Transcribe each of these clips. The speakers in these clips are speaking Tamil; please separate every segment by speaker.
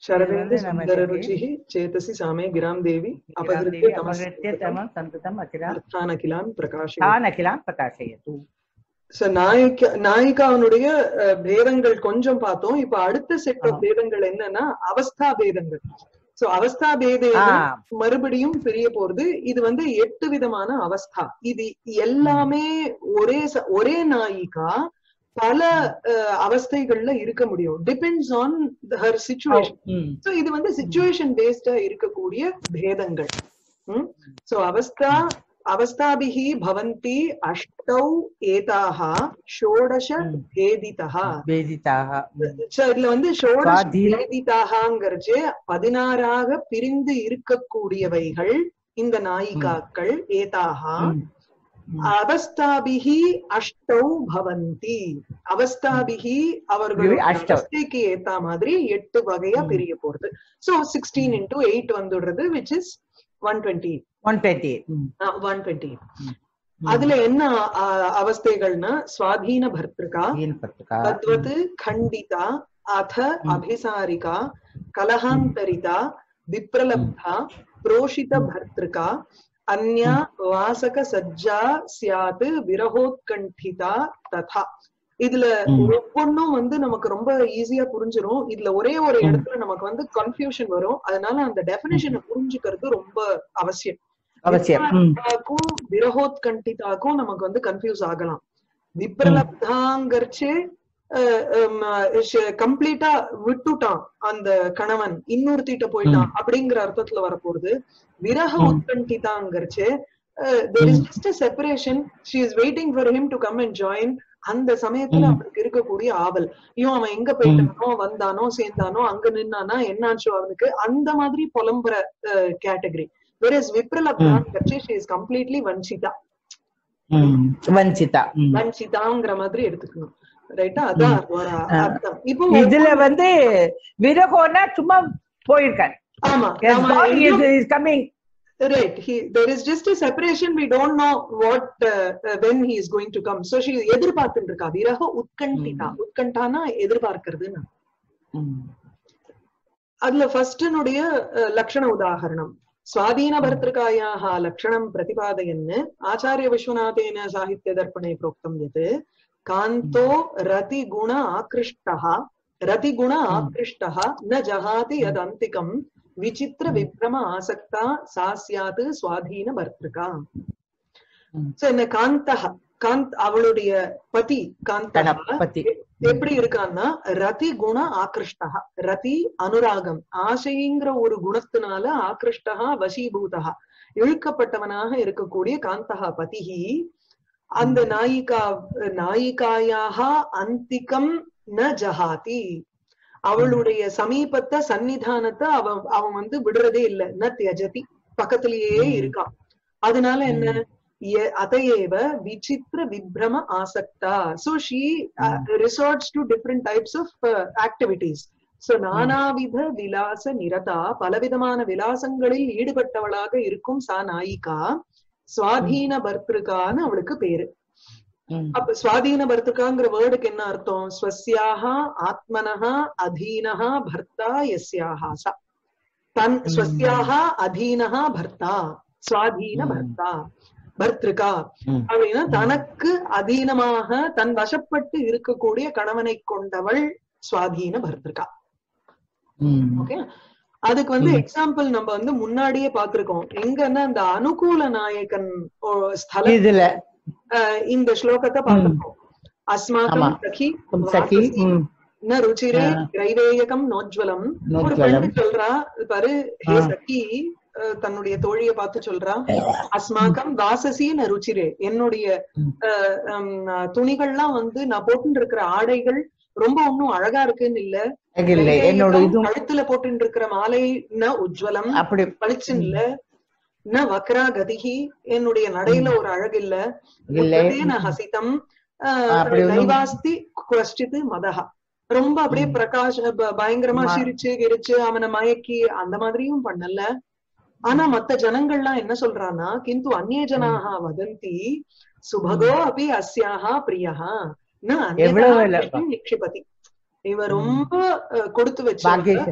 Speaker 1: शरदेन्दु
Speaker 2: வந்து நம்ம
Speaker 1: सुन्दररुचिः चेतसि सामे गिरां देवी अपहृत्य
Speaker 2: தேவி
Speaker 1: तमः
Speaker 2: அபகிருத்திய தமம் சந்ததம் அகிலா
Speaker 1: अर्थानखिलान् प्रकाशय
Speaker 2: தான் அகிலாம் பிரகாசயது
Speaker 1: சோ நாயிகா நாயிகாவனுடைய அஹ், பேதங்கள் கொஞ்சம் பார்த்தோம் இப்ப அடுத்த செட் ஆஃப்
Speaker 2: ஆ.
Speaker 1: பேதங்கள் என்னன்னா அவஸ்தா பேதங்கள் சோ அவஸ்தா பேதே
Speaker 2: ஆ
Speaker 1: மறுபடியும் பிரிய போறது இது வந்து எட்டு விதமான அவஸ்தா இது எல்லாமே ஒரே ச- ஒரே நாயிகா பல அஹ், அவஸ்தைகள்ல இருக்க முடியும் டிபெண்ட்ஸ் ஆன் ஹர் சுச்சுவேஷன்
Speaker 2: ம்
Speaker 1: சோ இது வந்து சுச்சுவேஷன் பேஸ்டா இருக்கக்கூடிய பேதங்கள் சோ அவஸ்தா அவஸ்தாபிஹி பவந்தி அஷ்டௌ ஏதாக ஷோடச
Speaker 2: ம்.
Speaker 1: பேதிதா
Speaker 2: வேதிதாக ம்.
Speaker 1: சோ இதுல வந்து ஷோடச
Speaker 2: சுவாதீன-
Speaker 1: பேதிதாகங்கிறச்சு பதினாறாக பிரிந்து இருக்கக்கூடியவைகள் இந்த நாயிகாக்கள் ஏதாகா
Speaker 2: ம். ம்.
Speaker 1: அவஸ்தாபிஹி அஷ்டௌ பவந்தி அவஸ்தாபிஹி அவர்கள்
Speaker 2: இவை அஷ்டௌ.
Speaker 1: அவஸ்தைக்கு ஏத்த மாதிரி எட்டு வகையா
Speaker 2: ம்.
Speaker 1: பிரிய போறது சோ சிக்ஸ்டீன் இன்டூ எயிட் வந்துடுறது விச் இஸ் ஒன் டுவெண்ட்டி
Speaker 2: 120 ம்.
Speaker 1: ஒன் டுவெண்ட்டி
Speaker 2: ம்.
Speaker 1: அதுல என்ன ஆ, அவஸ்தைகள்னா சுவாதீன பர்திருகா
Speaker 2: ஏன் பத்திரிகா
Speaker 1: தத்வத் खण्डिता अथ
Speaker 2: हम्म।
Speaker 1: अभिसारिका कलहान्तरिता विप्रलब्धा प्रोषितभर्तृका अन्या वासकसज्जा स्यात् विरहोत्कण्ठिता तथा இதுல
Speaker 2: ம்.
Speaker 1: ஒவ்வொன்னும் வந்து நமக்கு ரொம்ப ஈஸியா புரிஞ்சிரும் இதுல ஒரே ஒரு
Speaker 2: ம்.
Speaker 1: இடத்துல நமக்கு வந்து கன்ஃபியூஷன் வரும் அதனால அந்த டெபினேஷனை புரிஞ்சுக்கிறது ரொம்ப அவசியம்
Speaker 2: அவசியம் ம்.
Speaker 1: விப்ரலப்தாக்கும் விரகோத்கண்டிதாக்கும் நமக்கு வந்து கன்ஃபியூஸ் ஆகலாம் விப்ரலப்தாங்கர்ச்சே கம்ப்ளீட்டா விட்டுட்டான் அந்த கணவன் இன்னொருத்திட்ட போயிட்டான் அப்படிங்கிற அர்த்தத்துல வரப்போகுது விரக
Speaker 2: ம்.
Speaker 1: உத்கண்டிதாங்கர்ச்சே தேர் இஸ்
Speaker 2: ம்.
Speaker 1: Just separation she is waiting for him to come and join அந்த சமயத்துல
Speaker 2: ம்.
Speaker 1: அவனுக்கு இருக்கக்கூடிய ஆவல் ஐயோ அவன் எங்க போயிட்டானோ வந்தானோ சேர்ந்தானோ அங்க நின்னானா என்னாச்சோ அவனுக்கு அந்த மாதிரி புலம்புற கேட்டகரி வெரஸ் விப்ரலப்தான் கட்சி ஷி இஸ் கம்ப்ளீட்லி வஞ்சிதா
Speaker 2: ம். வஞ்சிதா ம்.
Speaker 1: வஞ்சிதாங்கிற மாதிரி எடுத்துக்கணும் ரைட்டா அதான் ஒரு
Speaker 2: ஆ.
Speaker 1: அர்த்தம் இப்போ
Speaker 2: இதுல வந்து விரகோனா சும்மா போயிருக்காரு
Speaker 1: ஆமா
Speaker 2: coming
Speaker 1: right he there is just a separation we don't know what uh, uh, when he is going to come so she எதிர்பார்த்துட்டு இருக்கா விரக உத்கண்டிதா உத்கண்டானா எதிர்பார்க்கிறதுன்னு அதுல ஃபர்ஸ்ட்னுடைய லக்ஷண உதாகரணம் ஸ்வாதீன பர்திருக்காயாः லக்ஷணம் பிரதிபாதயன் ஆச்சாரிய விஸ்வநாதேன சாகித்ய தர்ப்பணே प्रोक्तं यत् कान्तो रतिगुण आकृष्टः रतिगुण आकृष्टः न जहाति यदन्तिकम् विचित्र विभ्रम आसक्ता सा स्यात् स्वाधीன பர்திருக்கா சோ இந்த காந்தஹ காந்த் அவளுடைய பதி காந்தஹ
Speaker 2: கணபதி
Speaker 1: எப்படி இருக்கான்னா ரதி குண ஆக்ருஷ்டா ரதி அனுராகம் ஆசைங்கிற ஒரு குணத்தினால ஆக்ருஷ்டா வசீபூதா இழுக்கப்பட்டவனாக இருக்கக்கூடிய காந்தகா பதிகி அந்த நாயிகா நாயிகாயாக அந்திகம் ந ஜஹாதி அவளுடைய சமீபத்தை சன்னிதானத்தை அவன் அவன் வந்து விடுறதே இல்ல ந தியஜதி பக்கத்திலேயே
Speaker 2: ம்.
Speaker 1: இருக்கான் அதனால என்ன ய- அதையேவ விசித்திர விப்ரம ஆசக்தா so she resorts to different types of activities so நானாவித விலாச நிரதா பலவிதமான விலாசங்களில் ஈடுபட்டவளாக இருக்கும் சா நாயிகா சுவாதீன பர்திருக்கான்னு அவளுக்கு பேரு
Speaker 2: ம்.
Speaker 1: அப்ப சுவாதீன பர்த்துக்காங்கிற வேர்டுக்கு என்ன அர்த்தம் ஸ்வஸ்யாக ஆத்மனஹ அதீனஹ பர்த்தா யஸ்யாக ச தன்
Speaker 2: ம்.
Speaker 1: ஸ்வஸ்யாக அதீனஹ பர்த்தா சுவாதீன
Speaker 2: ம்.
Speaker 1: பர்த்தா பர்திருக்கா
Speaker 2: ம்.
Speaker 1: அப்படின்னா தனக்கு அதீனமாக தன் வசப்பட்டு இருக்கக்கூடிய கணவனை கொண்டவள் சுவாதீன பர்திருக்கா
Speaker 2: ம்.
Speaker 1: ஓகே அதுக்கு வந்து
Speaker 2: ம்.
Speaker 1: எக்ஸாம்பிள் நம்ம வந்து முன்னாடியே பார்த்திருக்கோம் எங்கன்னா இந்த அனுகூல நாயகன் ஓ, ஸ்தல
Speaker 2: இதுல
Speaker 1: அஹ், இந்த ஸ்லோகத்தை பார்த்திருக்கோம் அஸ்மாக்கம்
Speaker 2: ஆமா.
Speaker 1: சகி
Speaker 2: சகி
Speaker 1: வாசசி
Speaker 2: ம்.
Speaker 1: ந ருச்சிரே
Speaker 2: ஆ.
Speaker 1: கிரைவேயகம் நோஜ்வலம் ஒரு
Speaker 2: நோஜ்வலம்.
Speaker 1: பெண்ணு சொல்றா பாரு ஹே
Speaker 2: ஆ.
Speaker 1: சகி அஹ், தன்னுடைய தோழிய பார்த்து சொல்றா அஸ்மாக்கம் வாசசி ந ருச்சிரே என்னுடைய
Speaker 2: ம்.
Speaker 1: அஹ், ஹம், துணிகள்லாம் வந்து நான் போட்டு இருக்கிற ஆடைகள் ரொம்ப ஒண்ணும் அழகா இருக்குன்னு இல்ல
Speaker 2: இல்ல என்னோட
Speaker 1: கிரைவேயகம்,
Speaker 2: இதுவும்
Speaker 1: கழுத்துல போட்டு இருக்கிற மாலை ந உஜ்வலம்
Speaker 2: அப்படி
Speaker 1: பளிச்சுன்னு இல்ல ந வக்ரா கதிகி என்னுடைய நடையில ஒரு அழகு இல்ல
Speaker 2: இல்லை
Speaker 1: உத்ததேன ஹசிதம் ஆஹ்,
Speaker 2: அப்படி ஒண்ணும்
Speaker 1: நைவாஸ்தி குவஷ்டித் மதஹா ரொம்ப அப்படியே
Speaker 2: ம்.
Speaker 1: பிரகாஷ் ப- பயங்கரமா
Speaker 2: ம-
Speaker 1: சிரிச்சு கிரிச்சு அவனை மயக்கி அந்த மாதிரியும் பண்ணல ஆனா மத்த ஜனங்கள்லாம் என்ன சொல்றான்னா கிந்து அந்நிய ஜனாக வதந்தி சுபகோ அபி அஸ்யாஹா பிரியஹா ந
Speaker 2: எவ்வளவு
Speaker 1: அந்யதா
Speaker 2: இல்ல.
Speaker 1: கிருஷ்ணம் நிக்ஷிபதி இவ ரொம்ப அஹ், கொடுத்து வச்சு
Speaker 2: பாக்கிய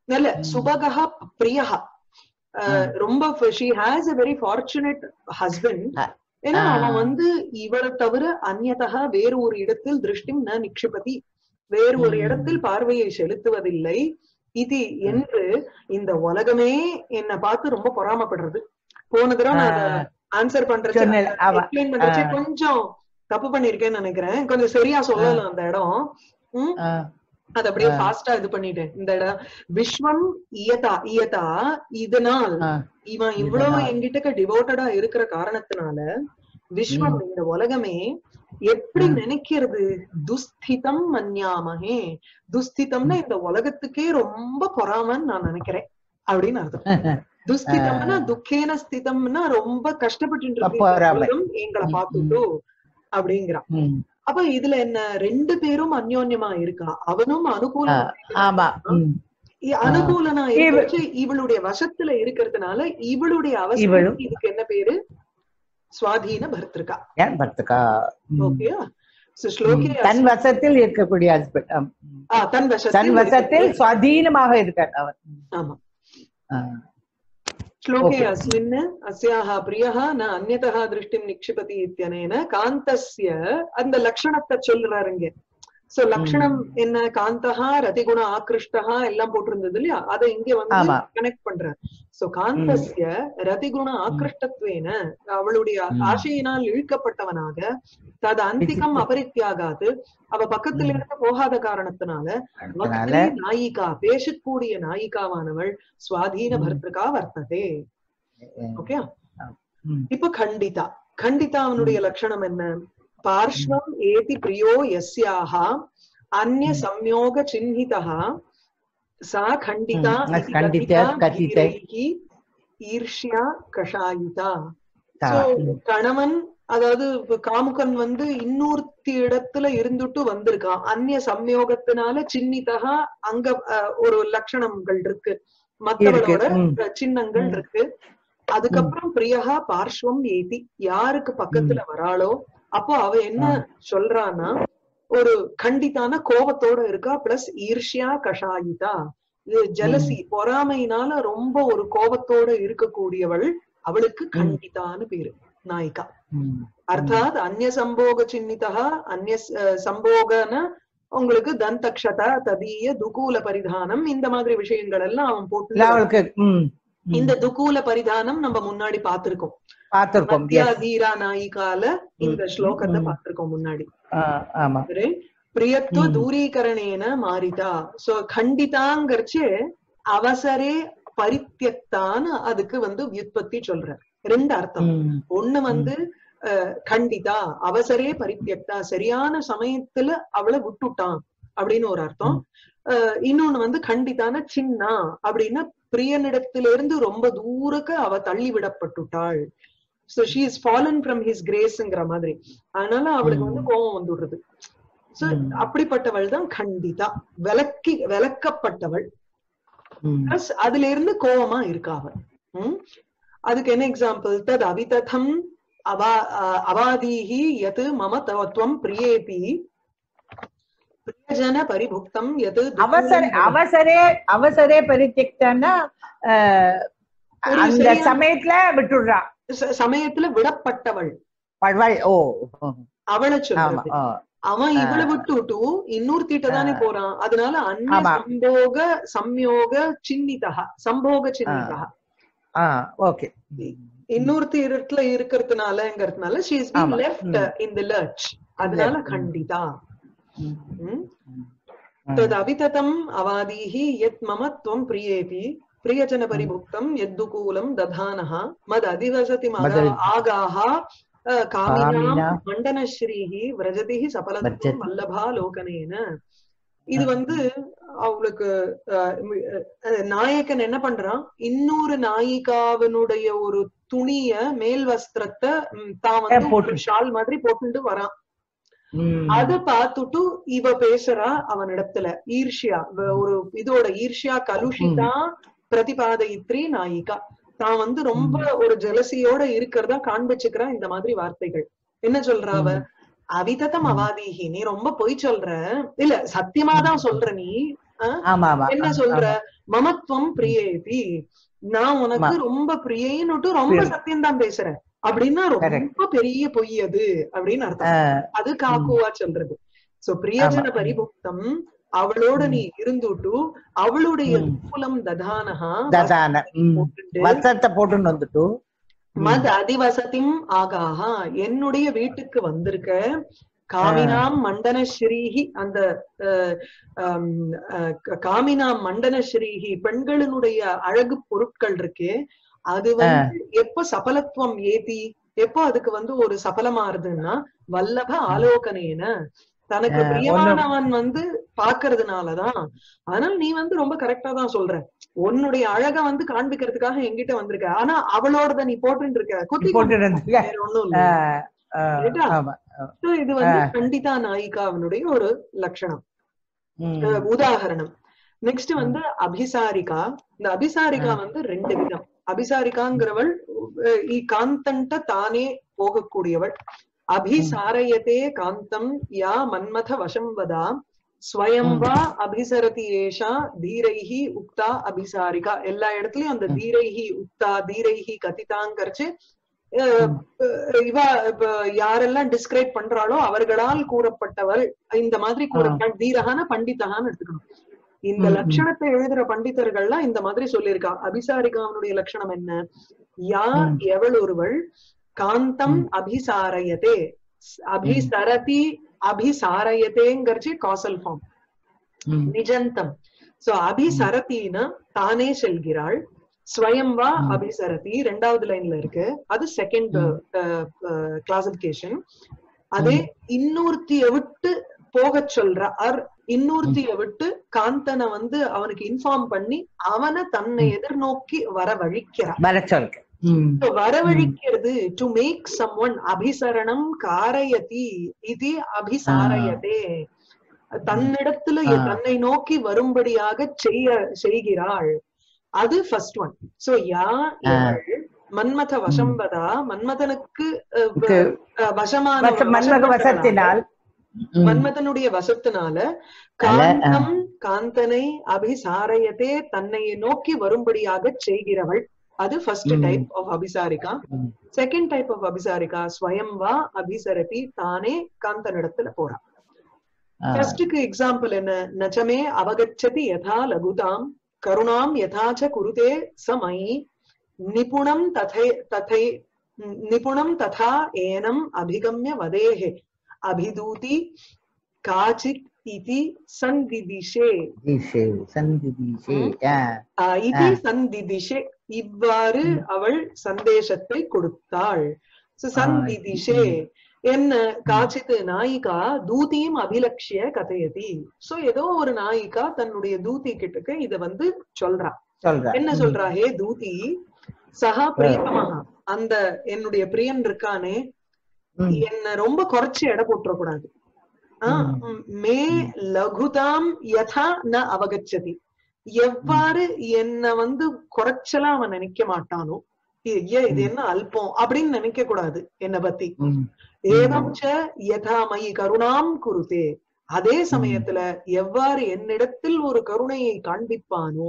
Speaker 1: இல்ல
Speaker 2: ம்.
Speaker 1: சுபகா பிரியஹா அஹ், ரொம்ப she has a very fortunate husband
Speaker 2: ஆ.
Speaker 1: ஏன்னா
Speaker 2: ஆ.
Speaker 1: அவன் வந்து இவளை தவிர அந்நதா வேறு ஒரு இடத்தில் திருஷ்டிம் ந நிக்ஷிபதி வேறு ஒரு
Speaker 2: ம்.
Speaker 1: இடத்தில் பார்வையை செலுத்துவதில்லை இது என்று இந்த உலகமே என்னை பார்த்து ரொம்ப பொறாமப்படுறது போன தடவை நான்
Speaker 2: ஆ.
Speaker 1: ஆன்சர் பண்றேன்
Speaker 2: சொன்னேன். ஆமா.
Speaker 1: எக்ஸ்பிளைன் பண்றச்சு
Speaker 2: ஆ.
Speaker 1: கொஞ்சம் தப்பு பண்ணிருக்கேன்னு நினைக்கிறேன் கொஞ்சம் சரியா சொல்லலாம் அந்த இடம் ம்
Speaker 2: ஆ,
Speaker 1: அது அப்படியே
Speaker 2: ஆ.
Speaker 1: ஃபாஸ்டா இது பண்ணிட்டேன் இந்த இடம் விஸ்வம் இயதா இயதா இதனால்
Speaker 2: ஆ,
Speaker 1: இவன் இவ்வளவு
Speaker 2: இதனால்.
Speaker 1: என்கிட்ட டிவோட்டடா இருக்கிற காரணத்தினால விஸ்வம் இந்த உலகமே எப்படி
Speaker 2: ம்.
Speaker 1: நினைக்கிறது துஸ்திதம் மன்யாமகே துஸ்திதம்னா இந்த உலகத்துக்கே ரொம்ப பொறாமன்னு நான் நினைக்கிறேன் அப்படின்னு அர்த்தம் துஸ்திதம்னா துக்கேன ஸ்திதம்னா ரொம்ப கஷ்டப்பட்டு இருக்கு இந்த
Speaker 2: பொறாமை.
Speaker 1: உலகம் எங்களை
Speaker 2: ம்,
Speaker 1: பார்த்துட்டு அப்படிங்கிறான்
Speaker 2: ம்.
Speaker 1: அப்ப இதுல என்ன ரெண்டு பேரும் அந்யோன்யமா இருக்கா அவனும் அனுகூல
Speaker 2: ஆமா ம்.
Speaker 1: அனுகூலனா
Speaker 2: இவ-
Speaker 1: இருக்கிறது இவளுடைய வசத்துல இருக்கிறதுனால இவளுடைய அவசியம்
Speaker 2: இவளும்.
Speaker 1: இதுக்கு என்ன பேரு சுவாதீன பர்த்திருக்கா
Speaker 2: ஏன் பர்த்துக்கா ம்.
Speaker 1: ஓகேயா So, ஸ்லோகே
Speaker 2: ம். தன் வசத்தில் இருக்கக்கூடிய ஹஸ்பண்ட்
Speaker 1: ஆ, தன்
Speaker 2: தன்
Speaker 1: வசத்தில்
Speaker 2: வசத்தில் சுவாதீனமாக இருக்கார் அவர்
Speaker 1: ஆமா
Speaker 2: ஆ.
Speaker 1: श्लोके
Speaker 2: Okay.
Speaker 1: अस्मिन् अस्याः प्रियः न अन्यतः दृष्टिं निक्षिपति इत्यनेन कान्तस्य அந்த லட்சணத்தை சொல்றாரு இங்க சோ லட்சணம் என்ன காந்தஹா ரதிகுண ஆக்ருஷ்டஹா எல்லாம் போட்டிருந்தது இல்லையா அதை இங்க வந்து
Speaker 2: ஆமா.
Speaker 1: கனெக்ட் பண்றார் சோ காந்தஸ்ய ரதிகுண ஆக்ருஷ்டத்வேன அவளுடைய
Speaker 2: ம்.
Speaker 1: ஆசையினால் இழுக்கப்பட்டவனாக தது அந்திகம் அபரித்தியாகாது அவ பக்கத்துல
Speaker 2: ம்.
Speaker 1: இருந்து போகாத காரணத்தினால
Speaker 2: அதனால
Speaker 1: வக்திரி நாயிகா பேசக்கூடிய நாயிகாவானவள் சுவாதீன
Speaker 2: ம்.
Speaker 1: பர்திருக்கா வர்த்ததே ஓகே
Speaker 2: ம்.
Speaker 1: இப்ப கண்டிதா கண்டிதா அவனுடைய லட்சணம் என்ன பார்ஷ்வம் ஏதி பிரியோ யஸ்யாஹ அந்நிய
Speaker 2: ம்.
Speaker 1: சம்யோக சின்னிதः சா கண்டிதா
Speaker 2: ம்.
Speaker 1: இதி
Speaker 2: கண்டிதா,
Speaker 1: கதிதா
Speaker 2: கதிதை.
Speaker 1: தீரைஹி ஈர்ஷ்யா கஷாயிதா
Speaker 2: தா.
Speaker 1: So,
Speaker 2: ம்.
Speaker 1: கணவன் அதாவது இப்ப காமுகன் வந்து இன்னொருத்தி இடத்துல இருந்துட்டு வந்திருக்கான் அந்நிய சம்யோகத்தினால சின்னிதகா அங்க அஹ், ஒரு லட்சணங்கள் இருக்கு மத்தவளோட
Speaker 2: ம்.
Speaker 1: அஹ், சின்னங்கள்
Speaker 2: ம்.
Speaker 1: இருக்கு அதுக்கப்புறம் பிரியகா பார்ஷ்வம் ஏதி யாருக்கு பக்கத்துல வராளோ அப்போ அவ என்ன
Speaker 2: ஆ.
Speaker 1: சொல்றான்னா ஒரு கண்டித்தான கோபத்தோட இருக்கா பிளஸ் ஈர்ஷ்யா கஷாயிதா இது ஜலசி பொறாமையினால ரொம்ப ஒரு கோபத்தோட இருக்கக்கூடியவள் அவளுக்கு கண்டிதான்னு பேரு நாயிகா
Speaker 2: ம்.
Speaker 1: அர்த்தாத் அந்நிய சம்போக சின்னிதா அந்நிய அஹ், சம்போகன உங்களுக்கு தந்தக்ஷதா ததீய துகூல பரிதானம் இந்த மாதிரி விஷயங்கள் எல்லாம் அவன்
Speaker 2: இல்ல
Speaker 1: போட்டு
Speaker 2: அவளுக்கு ம். ம்.
Speaker 1: இந்த துகூல பரிதானம் நம்ம முன்னாடி பார்த்திருக்கோம்
Speaker 2: பார்த்திருக்கோம்
Speaker 1: மத்தியா
Speaker 2: yes.
Speaker 1: தீரா நாயிகால இந்த
Speaker 2: ம்,
Speaker 1: ஸ்லோகத்தை
Speaker 2: ம்.
Speaker 1: பார்த்திருக்கோம் முன்னாடி
Speaker 2: ஆ, ஆமா
Speaker 1: சரி? பிரியத்துவ
Speaker 2: ம்.
Speaker 1: தூரீகரணேன மாறிதா சோ கண்டிதாங்கிறச்சு அவசரே பரித்தியக்தான்னு அதுக்கு வந்து வியுத்பத்தி சொல்ற ரெண்டு அர்த்தம்
Speaker 2: ம்.
Speaker 1: ஒண்ணு வந்து அஹ், கண்டிதா அவசரே பரித்தியக்தா சரியான சமயத்துல அவளை விட்டுட்டான் அப்படின்னு ஒரு அர்த்தம் அஹ், இன்னொன்னு வந்து கண்டிதான சின்னா அப்படின்னா பிரியனிடத்திலிருந்து ரொம்ப தூரக்க அவ தள்ளி விடப்பட்டுட்டாள் so she is fallen from his கிரேஸ்ங்கிற மாதிரி அதனால அவளுக்கு வந்து
Speaker 2: ம்.
Speaker 1: கோபம் வந்துடுறது சோ
Speaker 2: ம்.
Speaker 1: அப்படிப்பட்டவள் தான் கண்டிதா விலக்கி விலக்கப்பட்டவள்
Speaker 2: ம்.
Speaker 1: பிளஸ் அதுல இருந்து கோபமா இருக்கா அவள் ம்? அதுக்கு என்ன எக்ஸாம்பிள் தத் அவிததம் அவா அஹ், அவாதீஹி யத் மம தவத்வம் பிரியேபி பிரியஜன பரிபுக்தம் யத்
Speaker 2: அவசர அவசரே அவசரே பரித்தியக்தான்னா அஹ்,
Speaker 1: ஒரு
Speaker 2: அந்த
Speaker 1: சரியான-
Speaker 2: சமயத்துல விட்டுடுறா
Speaker 1: ச- சமயத்துல விடப்பட்டவள்
Speaker 2: பழ்வாய் ஓ
Speaker 1: அவளை
Speaker 2: ஆமா
Speaker 1: சொல்றது
Speaker 2: ஆ.
Speaker 1: அவன் இவளை விட்டுட்டு இன்னொருத்திட்ட தானே
Speaker 2: ஆ.
Speaker 1: போறான் அதனால அந்நிய
Speaker 2: ஆமா.
Speaker 1: சம்போக சம்யோக சின்னிதா சம்போக சின்னிதா
Speaker 2: ஆ ஓகே
Speaker 1: இன்னொருத்தி இடத்துல இருக்கிறதுனாலங்கிறதுனால ஷீ இஸ் பீன்
Speaker 2: ஆமா.
Speaker 1: லெஃப்ட்
Speaker 2: ம்.
Speaker 1: இன் தி லர்ச் அதனால
Speaker 2: ம்.
Speaker 1: கண்டிதா
Speaker 2: ம்.
Speaker 1: ம்?
Speaker 2: ம்.
Speaker 1: तद् अविततम् अवादीः यत् मम त्वं प्रियेऽपि प्रियजनपरिभुक्तं यद्दुकूलं दधानः मदधिवसति मद
Speaker 2: मद-
Speaker 1: आगाः अ, कामिनां
Speaker 2: कामिना।
Speaker 1: मण्डनश्रीः व्रजतिः सफलत्वं
Speaker 2: व्रजति।
Speaker 1: वल्लभा लोकनेन இது வந்து அவளுக்கு அஹ், மி- அஹ், நாயகன் என்ன பண்றான் இன்னொரு நாயிகாவினுடைய ஒரு துணிய மேல் வஸ்திரத்தை ம், தான் வந்து ஒரு
Speaker 2: போட்டு.
Speaker 1: ஷால் மாதிரி போட்டுட்டு வரான்
Speaker 2: ம்.
Speaker 1: அத பார்த்துட்டு இவ பேசுறா அவனிடத்துல ஈர்ஷ்யா வ- ஒரு இதோட ஈர்ஷ்யா கலுஷிதா பிரதிபாதயித்ரி நாயிகா தான் வந்து ரொம்ப ஒரு ஜலசியோட இருக்கிறதா காண்பிச்சுக்கிறா இந்த மாதிரி வார்த்தைகள் என்ன சொல்றா அவ அவிதத்தம்
Speaker 2: ம்.
Speaker 1: அவாதீகி நீ ரொம்ப பொய் சொல்ற இல்ல சத்தியமாதான் சொல்ற நீ
Speaker 2: ஆமா ஆமா
Speaker 1: என்ன சொல்ற மமத்துவம் பிரியேதி நான் உனக்கு ரொம்ப பிரியைன்னுட்டு ரொம்ப
Speaker 2: பிரியம்.
Speaker 1: சத்தியம் தான் பேசுறேன் அப்படின்னா ரொம்ப பெரிய பொய் அது அப்படின்னு அர்த்தம் அது காக்குவா சொல்றது சோ பிரியஜன
Speaker 2: ஆமா.
Speaker 1: பரிபுக்தம் அவளோட
Speaker 2: ம்.
Speaker 1: நீ இருந்துட்டு அவளுடைய
Speaker 2: ம்.
Speaker 1: குலம் ததானஹா
Speaker 2: ததான ம்.
Speaker 1: போட்டுண்டு,
Speaker 2: வசத்தை போட்டுன்னு வந்துட்டு ம்.
Speaker 1: மத் அதிவசதிம் ஆகாஹா என்னுடைய வீட்டுக்கு வந்திருக்க காமினாம் மண்டன ஸ்ரீஹி அந்த அஹ், ஹம், அஹ், க- காமினாம் மண்டன ஸ்ரீஹி பெண்களினுடைய அழகு பொருட்கள் இருக்கே அது வந்து எப்ப சபலத்துவம் ஏத்தி எப்போ அதுக்கு வந்து ஒரு சபலமாறுதுன்னா வல்லப ஆலோகனேன தனக்கு
Speaker 2: ஆஹ்
Speaker 1: பிரியமானவன் வந்து பாக்குறதுனாலதான் அதனால நீ வந்து ரொம்ப கரெக்டா தான் சொல்ற உன்னுடைய அழக வந்து காண்பிக்கிறதுக்காக என்கிட்ட வந்திருக்க ஆனா அவளோடத நீ போட்டுட்டு இருக்க குத்தி
Speaker 2: போட்டுட்டு இருந்துக்க.
Speaker 1: வேற ஒண்ணும் இல்ல
Speaker 2: ஆஹ், ஆஹ்,
Speaker 1: ரைட்டா?
Speaker 2: ஆமா
Speaker 1: So, இது வந்து கண்டிதா நாயிகாவினுடைய ஒரு லட்சணம்
Speaker 2: ம்.
Speaker 1: அஹ் உதாகரணம் நெக்ஸ்ட் வந்து அபிசாரிகா இந்த அபிசாரிகா வந்து ரெண்டு விதம் அபிசாரிகாங்கிறவள் அஹ் இ காந்தன்ட்ட தானே போகக்கூடியவள் அபிசாரயத்தே காந்தம் யா மன்மத வசம் வதா ஸ்வயம் வா அபிசரதி ஏஷா தீரைஹி உக்தா அபிசாரிகா எல்லா இடத்துலயும் அந்த தீரைஹி உக்தா தீரைஹி கதிதாங்கரிச்சு அஹ் இவ இப்ப யாரெல்லாம் டிஸ்கிரைப் பண்றாளோ அவர்களால் கூறப்பட்டவள் இந்த மாதிரி கூற பண்- தீரகான பண்டிதகான்னு எடுத்துக்கணும் இந்த
Speaker 2: ம், ம்.
Speaker 1: லட்சணத்தை எழுதுற பண்டிதர்கள்லாம் இந்த மாதிரி சொல்லியிருக்கா அபிசாரிகாவனுடைய லட்சணம் என்ன யா
Speaker 2: ம்.
Speaker 1: எவள் ஒருவள் காந்தம் அபிசாரயதே அபிசரதி அபிசாரயதேங்கிறச்சு காசல் ஃபார்ம்
Speaker 2: ம்.
Speaker 1: நிஜந்தம் சோ அபிசரத்தின்னா தானே செல்கிறாள் ஸ்வயம் வா
Speaker 2: ம்.
Speaker 1: அபிசரதி ரெண்டாவது லைன்ல இருக்கு அது செகண்ட் கிளாசிபிகேஷன் அதே இன்னொருத்திய விட்டு போகச் சொல்ற அர் இன்னொருத்திய விட்டு காந்தனை வந்து அவனுக்கு இன்ஃபார்ம் பண்ணி அவனை தன்னை எதிர்நோக்கி வரவழிக்கிறார்
Speaker 2: வர சொல்க ம்.
Speaker 1: So, வரவழிக்கிறது டு மேக் சம் ஒன் அபிசரணம் காரயதி இது அபிசாரயதே தன்னிடத்துல
Speaker 2: ஆ.
Speaker 1: தன்னை நோக்கி வரும்படியாக செய்ய செய்கிறாள் அது ஃபர்ஸ்ட் ஒன் சோ யா
Speaker 2: ஆ.
Speaker 1: இவள் மன்மத வசம்பதா மன்மதனுக்கு அஹ், வ-
Speaker 2: க்கு
Speaker 1: அஹ், வசமான
Speaker 2: வச- மன்மக வசத்தினால் ம்.
Speaker 1: மன்மதனுடைய வசத்தினால காந்தம் காந்தனை அபிசாரயத்தே தன்னை நோக்கி வரும்படியாக செய்கிறவள் அது ஃபர்ஸ்ட்
Speaker 2: ம்.
Speaker 1: டைப் ஆஃப் அபிசாரிகா
Speaker 2: ம்.
Speaker 1: செகண்ட் டைப் ஆஃப் அபிசாரிகா ஸ்வயம் வா அபிசரதி தானே காந்தனிடத்துல போறா
Speaker 2: ஆ.
Speaker 1: ஃபர்ஸ்டுக்கு எக்ஸாம்பிள் என்ன நச்சமே அவகச்சதி யதா லகுதாம் கருணாம் யதா ச குருதே சமயி நிபுணம் ததை ததை நிபுணம் ததா ஏனம் அபிகம்ய வதேஹே அபிதூதி காச்சித் இதி சந்திதிஷே
Speaker 2: தீஷே, சந்திதீஷே.
Speaker 1: ம்.
Speaker 2: ஆ.
Speaker 1: ஆஹ் இது சந்திதிஷே இவ்வாறு அவள் சந்தேசத்தை கொடுத்தாள் So, சந்திதிஷே என்ன காச்சித்து நாயிகா தூதியும் அபிலக்ஷிய கதையதி சோ ஏதோ ஒரு நாயிகா தன்னுடைய தூதி கிட்டக்க இத வந்து சொல்றா
Speaker 2: சொல்றா.
Speaker 1: என்ன
Speaker 2: ம்.
Speaker 1: சொல்றா ஹே தூதி சஹா பிரியமஹா அந்த என்னுடைய பிரியன் இருக்கானே
Speaker 2: ம்.
Speaker 1: என்ன ரொம்ப குறைச்சு எடை போட்டுற கூடாது ஆஹ்
Speaker 2: ம்.
Speaker 1: மே லகுதாம் யதா ந அவகச்சதி எவ்வாறு என்ன வந்து குறைச்சலா அவன் நினைக்க மாட்டானோ இ- ஏ இது என்ன அல்பம் அப்படின்னு நினைக்க கூடாது என்ன பத்தி
Speaker 2: ம்.
Speaker 1: ஏவம் ச யதா மயி கருணாம் குருதே அதே சமயத்துல எவ்வாறு என்னிடத்தில் ஒரு கருணையை காண்பிப்பானோ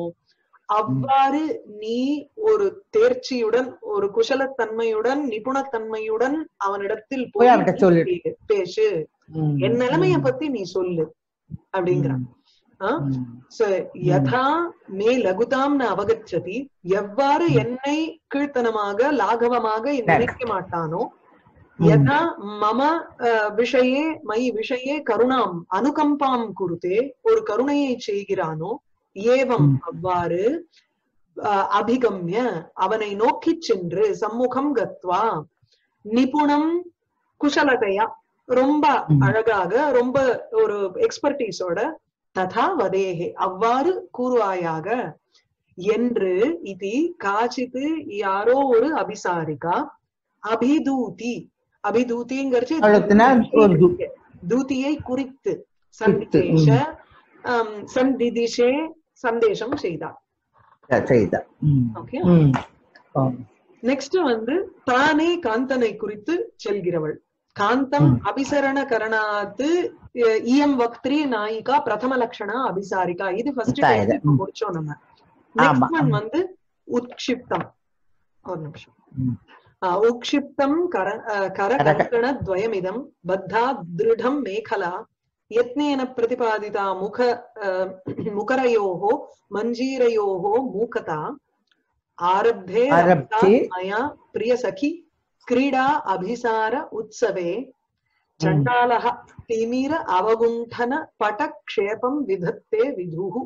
Speaker 1: அவ்வாறு நீ ஒரு தேர்ச்சியுடன் ஒரு குசலத்தன்மையுடன் நிபுணத்தன்மையுடன் அவனிடத்தில்
Speaker 2: போய் அவன்கிட்ட சொல்லு.
Speaker 1: பே- பேசு
Speaker 2: ம்.
Speaker 1: என் நிலைமைய பத்தி நீ சொல்லு அப்படிங்கிறான் ஆ?
Speaker 2: ம்.
Speaker 1: So, யதா மே லகுதாம் ந அவகச்சதி எவ்வாறு என்னை கீழ்த்தனமாக லாகவமாக நினைக்க மாட்டானோ யதா மம அஹ், விஷயே மயி விஷயே கருணாம் அனுகம்பாம் குருதே ஒரு கருணையை செய்கிறானோ ஏவம்
Speaker 2: ம்.
Speaker 1: அவ்வாறு அஹ், அபிகம்ய அவனை நோக்கிச் சென்று சம்முகம் கத்வா நிபுணம் குஷலதையா ரொம்ப
Speaker 2: ம்.
Speaker 1: அழகாக ரொம்ப ஒரு எக்ஸ்பர்டீஸோட ததா வதேகே அவ்வாறு கூறுவாயாக என்று இது காச்சித்து யாரோ ஒரு அபிசாரிகா அபிதூதி அபிதூதிங்கிறச்சு
Speaker 2: அழுத்தினா ஒரு து-
Speaker 1: தூதியை குறித்து
Speaker 2: குறித்து,
Speaker 1: சந்தேஷ ஆம், சந்திதிஷே சந்தேஷம் செய்தார்
Speaker 2: செய்தா ம்.
Speaker 1: ஓகே
Speaker 2: ம். ஆ.
Speaker 1: நெக்ஸ்ட் வந்து தானே காந்தனை குறித்து செல்கிறவள் காந்தம்
Speaker 2: ம்.
Speaker 1: அபிசரண கரணாத்து அஹ், இயம் வக்திரி நாயிகா பிரதம லட்சணா அபிசாரிகா இது ஃபர்ஸ்ட்
Speaker 2: தாயத. ம்.
Speaker 1: முடிச்சோம் நம்ம
Speaker 2: ஆமா.
Speaker 1: நெக்ஸ்ட் ஒன் வந்து உத்க்ஷிப்தம் ஒரு நிமிஷம்
Speaker 2: ம்.
Speaker 1: ஆஹ், உக்ஷிப்தம் கர அஹ், கரகங்கண द्वयमिदं बद्धा दृढं मेखला यत्नेन प्रतिपादिता मुख अह, मुकरयोः मञ्जीरयोः मूकता आरब्धे
Speaker 2: आरब्धे
Speaker 1: रक्ता मया प्रियसखि क्रीडा अभिसार उत्सवे चण्डालः तिमिर अवगुण्ठन पटक्षेपं विधत्ते विधुः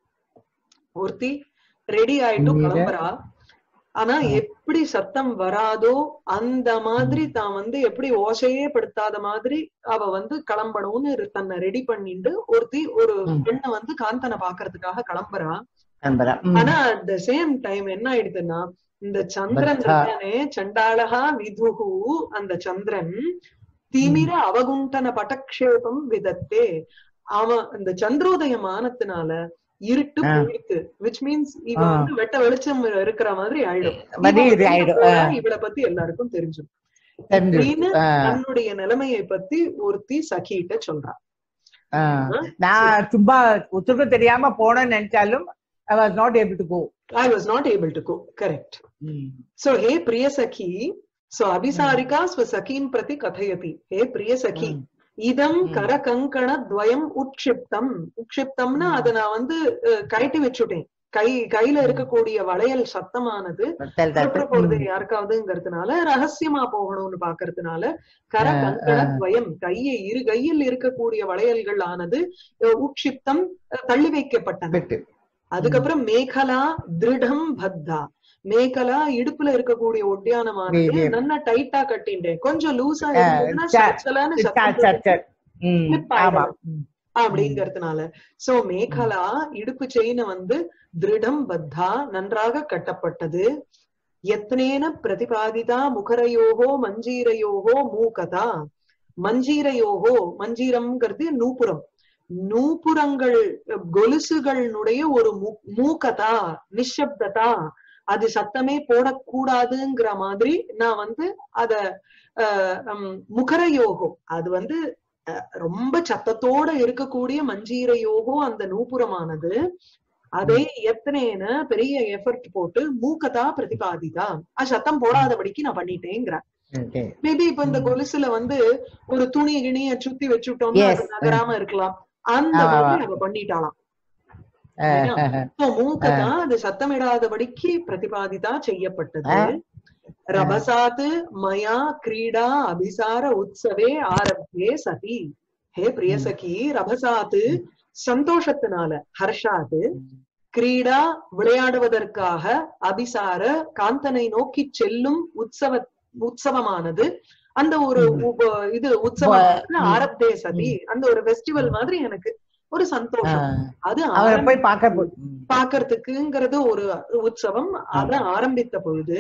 Speaker 1: ஒருத்தி ரெடி ஆயிட்டு
Speaker 2: திமிர-
Speaker 1: கிளம்புறா ஆனா
Speaker 2: ஆ.
Speaker 1: எப்படி சத்தம் வராதோ அந்த மாதிரி தான் வந்து எப்படி ஓசையே படுத்தாத மாதிரி அவ வந்து கிளம்பணும்னு இரு- தன்னை ரெடி பண்ணிட்டு ஒருத்தி ஒரு
Speaker 2: ம்.
Speaker 1: பெண்ணை வந்து காந்தனை பாக்குறதுக்காக கிளம்புறா
Speaker 2: நம்புறா. ம்.
Speaker 1: ஆனா அட் த சேம் டைம் என்ன ஆயிடுதுன்னா இந்த சந்திரன்
Speaker 2: பத்தா.
Speaker 1: இருக்கானே சண்டாளகா விதுகு அந்த சந்திரன் திமிர அவகுண்டன பட்டக்ஷேபம் விதத்தே அவன் இந்த சந்திரோதயம் ஆனதுனால இருட்டு
Speaker 2: ஆ.
Speaker 1: போயிடுத்து விச் மீன்ஸ் இவ
Speaker 2: ஆ.
Speaker 1: வந்து வெட்ட வெளிச்சம் இருக்கிற மாதிரி ஆயிடும்
Speaker 2: மதி
Speaker 1: இவ
Speaker 2: இது
Speaker 1: வெளிய
Speaker 2: ஆயிடும்.
Speaker 1: போனா
Speaker 2: ஆ.
Speaker 1: இவளை பத்தி எல்லாருக்கும் தெரிஞ்சிடும்
Speaker 2: தெரிஞ்சிடும்.
Speaker 1: அப்படின்னு
Speaker 2: ஆ,
Speaker 1: தன்னுடைய நிலைமையை பத்தி ஒருத்தி சகிட்ட சொல்றா
Speaker 2: ஆ.
Speaker 1: ஆ?
Speaker 2: நான் சும்மா உத்தரவு தெரியாம போனேன்னு நினைச்சாலும் I was not able to go
Speaker 1: I was not able to go correct so हे प्रियसखी सो अभिसारिका स्वसखीं प्रति कथयति हे प्रियसखी இதம்
Speaker 2: ம்.
Speaker 1: கரகங்கண துவயம் உட்சிப்தம் உட்சிப்தம்னா
Speaker 2: ம்.
Speaker 1: அதை நான் வந்து அஹ், கழட்டி வச்சுட்டேன் கை கையில இருக்கக்கூடிய வளையல் சத்தமானது போட்டுற போகுது யாருக்காவதுங்கிறதுனால ரகசியமா போகணும்னு பாக்குறதுனால கர
Speaker 2: ஆ,
Speaker 1: கங்கண
Speaker 2: ஆ.
Speaker 1: துவயம் கையை இரு கையில் இருக்கக்கூடிய வளையல்கள் ஆனது அஹ், உட்சிப்தம் அஹ், தள்ளி வைக்கப்பட்டன அதுக்கப்புறம் மேகலா திருடம் பத்தா மேகலா இடுப்புல இருக்கக்கூடிய ஒட்டியானமானது
Speaker 2: இது-
Speaker 1: நல்லா டைட்டா கட்டிண்டேன் கொஞ்சம் லூசா
Speaker 2: ஆ,
Speaker 1: இருந்ததுன்னா
Speaker 2: ச-
Speaker 1: சலசலன்னு சத்தம் போட்டு Slip
Speaker 2: ஆமா
Speaker 1: ஆயிடும். அப்படிங்கறதுனால சோ மேகலா இடுப்பு செயின வந்து திருடம் பத்தா நன்றாக கட்டப்பட்டது யத்னேன பிரதிபாதிதா முகரையோகோ மஞ்சீரையோகோ மூகதா மஞ்சீரையோகோ மஞ்சீரம்ங்கிறது நூபுரம் நூபுரங்கள் கொலுசுகளுடைய ஒரு மூ- மூகதா நிஷப்ததா அது சத்தமே போடக்கூடாதுங்கிற மாதிரி நான் வந்து அத அஹ், ஹம், முகரயோகோ அது வந்து அஹ், ரொம்ப சத்தத்தோட இருக்கக்கூடிய மஞ்சீரையோகோ அந்த நூபுரமானது அதை எத்தனைன பெரிய எஃபர்ட் போட்டு மூக்கதா பிரதிபாதிதா அது சத்தம் போடாதபடிக்கு நான் பண்ணிட்டேங்கிறேன் மேபி இப்ப இந்த
Speaker 2: ம்.
Speaker 1: கொலுசுல வந்து ஒரு துணி கிணிய சுத்தி வச்சுட்டோம்னா
Speaker 2: Yes.
Speaker 1: அது நகராம இருக்கலாம் அந்த
Speaker 2: ஆமா.
Speaker 1: மாதிரி அவ பண்ணிட்டாளாம் So, மூக்கதா அது சத்தமிடாதபடிக்கு பிரதிபாதிதா செய்யப்பட்டது
Speaker 2: ஆ.
Speaker 1: ரபசாத் மயா கிரீடா அபிசார உற்சவே ஆரம்பியே சதி ஹே பிரியசகி ரபசாத் சந்தோஷத்தினால ஹர்ஷாத் கிரீடா விளையாடுவதற்காக அபிசார காந்தனை நோக்கி செல்லும் உற்சவ உற்சவமானது அந்த ஒரு
Speaker 2: ம்.
Speaker 1: உப- இது உற்சவம்
Speaker 2: ம்.
Speaker 1: ஆரப்தே சதி அந்த ஒரு ஃபெஸ்டிவல் மாதிரி எனக்கு ஒரு சந்தோஷம் அது
Speaker 2: அவரை
Speaker 1: ஆரம்பி-
Speaker 2: போய் பார்க்க போ-
Speaker 1: பாக்கறதுக்குங்கிறது ஒரு உற்சவம் அத ஆரம்பித்த பொழுது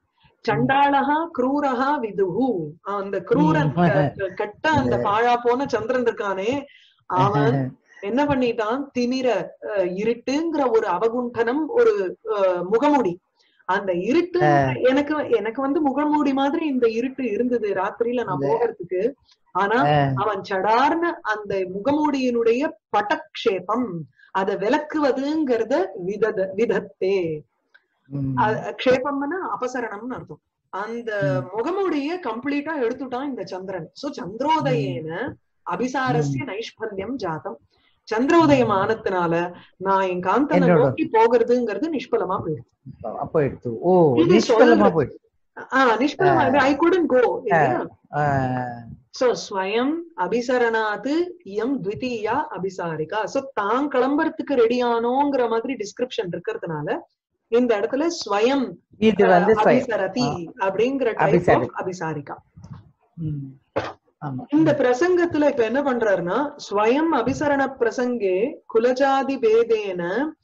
Speaker 1: சண்டாளகா குரூரகா விதுகு அந்த குரூரன்
Speaker 2: ம்.
Speaker 1: க- கெட்ட அந்த பாழா போன சந்திரன் இருக்கானே அவன் என்ன பண்ணிட்டான் திமிர அஹ், இருட்டுங்கிற ஒரு அவகுண்டனம் ஒரு அஹ், முகமூடி அந்த இருட்டு எனக்கு எனக்கு வந்து முகமூடி மாதிரி இந்த இருட்டு இருந்தது ராத்திரியில நான்
Speaker 2: இந்த-
Speaker 1: போகிறதுக்கு ஆனா அவன் சடார்னு அந்த முகமூடியினுடைய பட்டக்ஷேபம் அதை விளக்குவதுங்கிறத விதத விதத்தே
Speaker 2: ம்.
Speaker 1: அ- க்ஷேபம்னா அபசரணம்னு அர்த்தம் அந்த
Speaker 2: ம்.
Speaker 1: முகமூடிய கம்ப்ளீட்டா எடுத்துட்டான் இந்த சந்திரன் சோ சந்திரோதயேன அபிசாரஸ்ய நைஷ்பல்யம் ஜாதம் சந்திரோதயம் ஆனதுனால நான் என் காந்தனை
Speaker 2: என்னோட-
Speaker 1: நோக்கி போகிறதுங்கிறது நிஷ்பலமா போயிடுது
Speaker 2: அப்போ எடுத்து ஓ
Speaker 1: இது
Speaker 2: நிஷ்கலமா
Speaker 1: சொல்றது.
Speaker 2: போயிடுச்சு
Speaker 1: ஆஹ் நிஷ்பலமா ஐ குடன் கோ
Speaker 2: ஆ,
Speaker 1: சோ ஸ்வயம் அபிசரணாத் இயம் த்விதீயா அபிசாரிகா சோ தான் கிளம்புறதுக்கு ரெடி ஆனோங்கிற மாதிரி டிஸ்கிரிப்ஷன் இருக்கிறதுனால இந்த இடத்துல ஸ்வயம்
Speaker 2: இது வந்து
Speaker 1: அஹ்,
Speaker 2: ஸ்வயம்.
Speaker 1: அபிசரதி
Speaker 2: ஆ.
Speaker 1: அப்படிங்கிற டைப்
Speaker 2: அபிசரி.
Speaker 1: ஆஃப் அபிசாரிகா
Speaker 2: ம். ஆமா
Speaker 1: இந்த பிரசங்கத்துல இப்ப என்ன பண்றாருன்னா ஸ்வயம் அபிசரண பிரசங்கே குலஜாதி பேதேன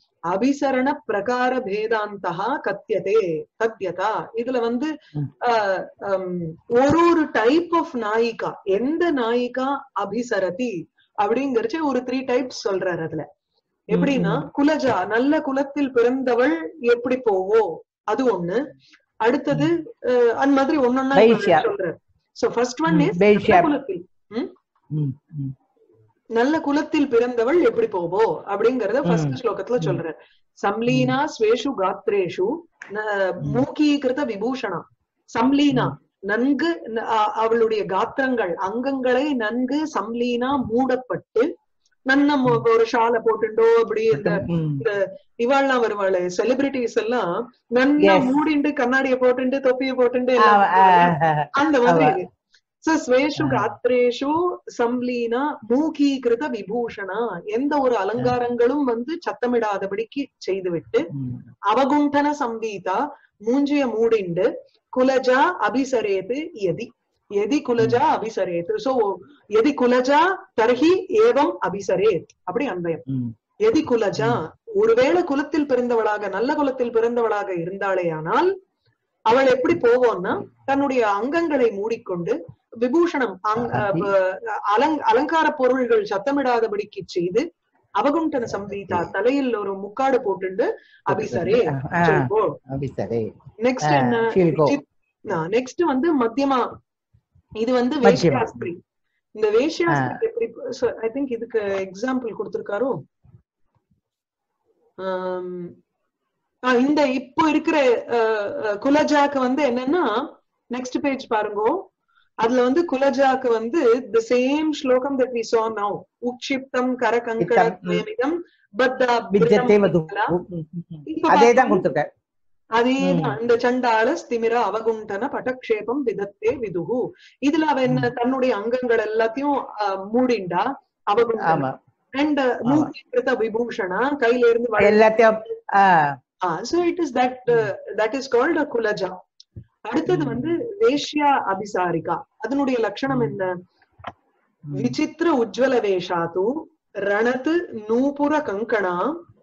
Speaker 1: அபிசரண பிரகார பேதாந்தா கத்தியதே கத்தியதா இதுல வந்து
Speaker 2: ம்.
Speaker 1: ஆஹ், ஹம், ஒரு ஒரு டைப் ஆஃப் நாயிகா எந்த நாயிகா அபிசரதி அப்படிங்கறச்ச ஒரு த்ரீ டைப்ஸ் சொல்றாரு அதுல எப்படின்னா குலஜா நல்ல குலத்தில் பிறந்தவள் எப்படி போவோ அது ஒண்ணு அடுத்தது அஹ், அந்த மாதிரி ஒன்னொன்னா
Speaker 2: வைஷ்யா.
Speaker 1: சொல்றாரு சோ ஃபர்ஸ்ட் ஒன்
Speaker 2: ம்,
Speaker 1: இஸ்
Speaker 2: வேஷ்யா.
Speaker 1: குலத்தில் ம்?
Speaker 2: ம், ம்.
Speaker 1: நல்ல குலத்தில் பிறந்தவள் எப்படி போவோ அப்படிங்கறத ஃபர்ஸ்ட்
Speaker 2: ம்.
Speaker 1: ஸ்லோகத்துல
Speaker 2: ம்.
Speaker 1: சொல்றார் சம்லீனா ஸ்வேஷு காத்ரேஷு ந- மூகீகிருத விபூஷணா சம்லீனா நன்கு ந- அ- அவளுடைய காத்திரங்கள் அங்கங்களை நன்கு சம்லீனா மூடப்பட்டு நன்ன மு- ஒரு ஷாலை போட்டுண்டோ அப்படி இந்த
Speaker 2: ம்.
Speaker 1: இவாள்லாம் வருவாளே செலிபிரிட்டிஸ் எல்லாம் நல்லா
Speaker 2: Yes.
Speaker 1: மூடிண்டு கண்ணாடிய போட்டுண்டு தொப்பிய போட்டுண்டு
Speaker 2: ஆ,
Speaker 1: எல்லாம்
Speaker 2: ஆ,
Speaker 1: வருவாளே. அந்த மாதிரி
Speaker 2: அவ.
Speaker 1: இது. So, ஸ்வேஷு
Speaker 2: ஆ.
Speaker 1: காத்ரேஷு சம்லீனா மூகீகிருத விபூஷணா எந்த ஒரு அலங்காரங்களும் வந்து சத்தமிடாதபடிக்கு செய்துவிட்டு
Speaker 2: ம்.
Speaker 1: அவகுண்டன சம்பீதா மூஞ்சிய மூடிண்டு குலஜா அபிசரேது எதி எதி குலஜா அபிசரேத் சோ எதி குலஜா தர்ஹி ஏவம் அபிசரேத் அப்படி அன்வயம்
Speaker 2: ம்.
Speaker 1: எதி குலஜா ஒருவேளை குலத்தில் பிறந்தவளாக நல்ல குலத்தில் பிறந்தவளாக இருந்தாளேயானால் அவள் எப்படி போவோம்னா தன்னுடைய அங்கங்களை மூடிக்கொண்டு விபூஷணம் அங்-
Speaker 2: அபி.
Speaker 1: அஹ் அலங் அலங்கார பொருள்கள் சத்தமிடாதபடிக்கு செய்து அவகுண்டன சம்பீதா தலையில் ஒரு முக்காடு போட்டுண்டு அபிசரே
Speaker 2: ஆ,
Speaker 1: சொல்போ
Speaker 2: அப்படி சரி
Speaker 1: நெக்ஸ்ட்
Speaker 2: ஆ,
Speaker 1: என்ன
Speaker 2: she'll go.
Speaker 1: நெக்ஸ்ட் வந்து மத்தியமா இது வந்து
Speaker 2: மத்தியமா.
Speaker 1: வேஷ்யாஸ்திரி இந்த வேஷ்யாஸ்திரி எப்படி ஐ திங்க் இதுக்கு எக்ஸாம்பிள் கொடுத்திருக்காரோ ஆம், ஆ, இந்த இப்போ இருக்கிற அஹ், அஹ், குலஜாக்கு வந்து என்னன்னா நெக்ஸ்ட் பேஜ் பாருங்க அதுல வந்து குலஜாக்கு வந்து த சேம் ஸ்லோகம் தட் வி saw now உக்ஷிப்தம் கரகங்கட
Speaker 2: வித்தம், ம்.
Speaker 1: நியமிதம் பத்த
Speaker 2: விஜயத்தை வது அதேதான் கொடுத்துருக்காரு
Speaker 1: அதேதான் இந்த சண்டால ஸ்திமிர அவகுண்டன பட்டக்ஷேபம் விதத்தே விதுகு இதுல அவ என்ன தன்னுடைய அங்கங்கள் எல்லாத்தையும் அஹ், மூடிண்டா அவகுண்டன
Speaker 2: ஆமா
Speaker 1: அண்ட் மூக்கிருத்த விபூஷணா கையில இருந்து வள-
Speaker 2: எல்லாத்தையும் ஆ,
Speaker 1: ஆ so it is that uh, that is called a குலஜா அடுத்தது வந்து வேஷ்யா அபிசாரிகா அதனுடைய லட்சணம் என்ன விசித்திர உஜ்வல வேஷாத்து ரணத்து நூபுர கங்கணா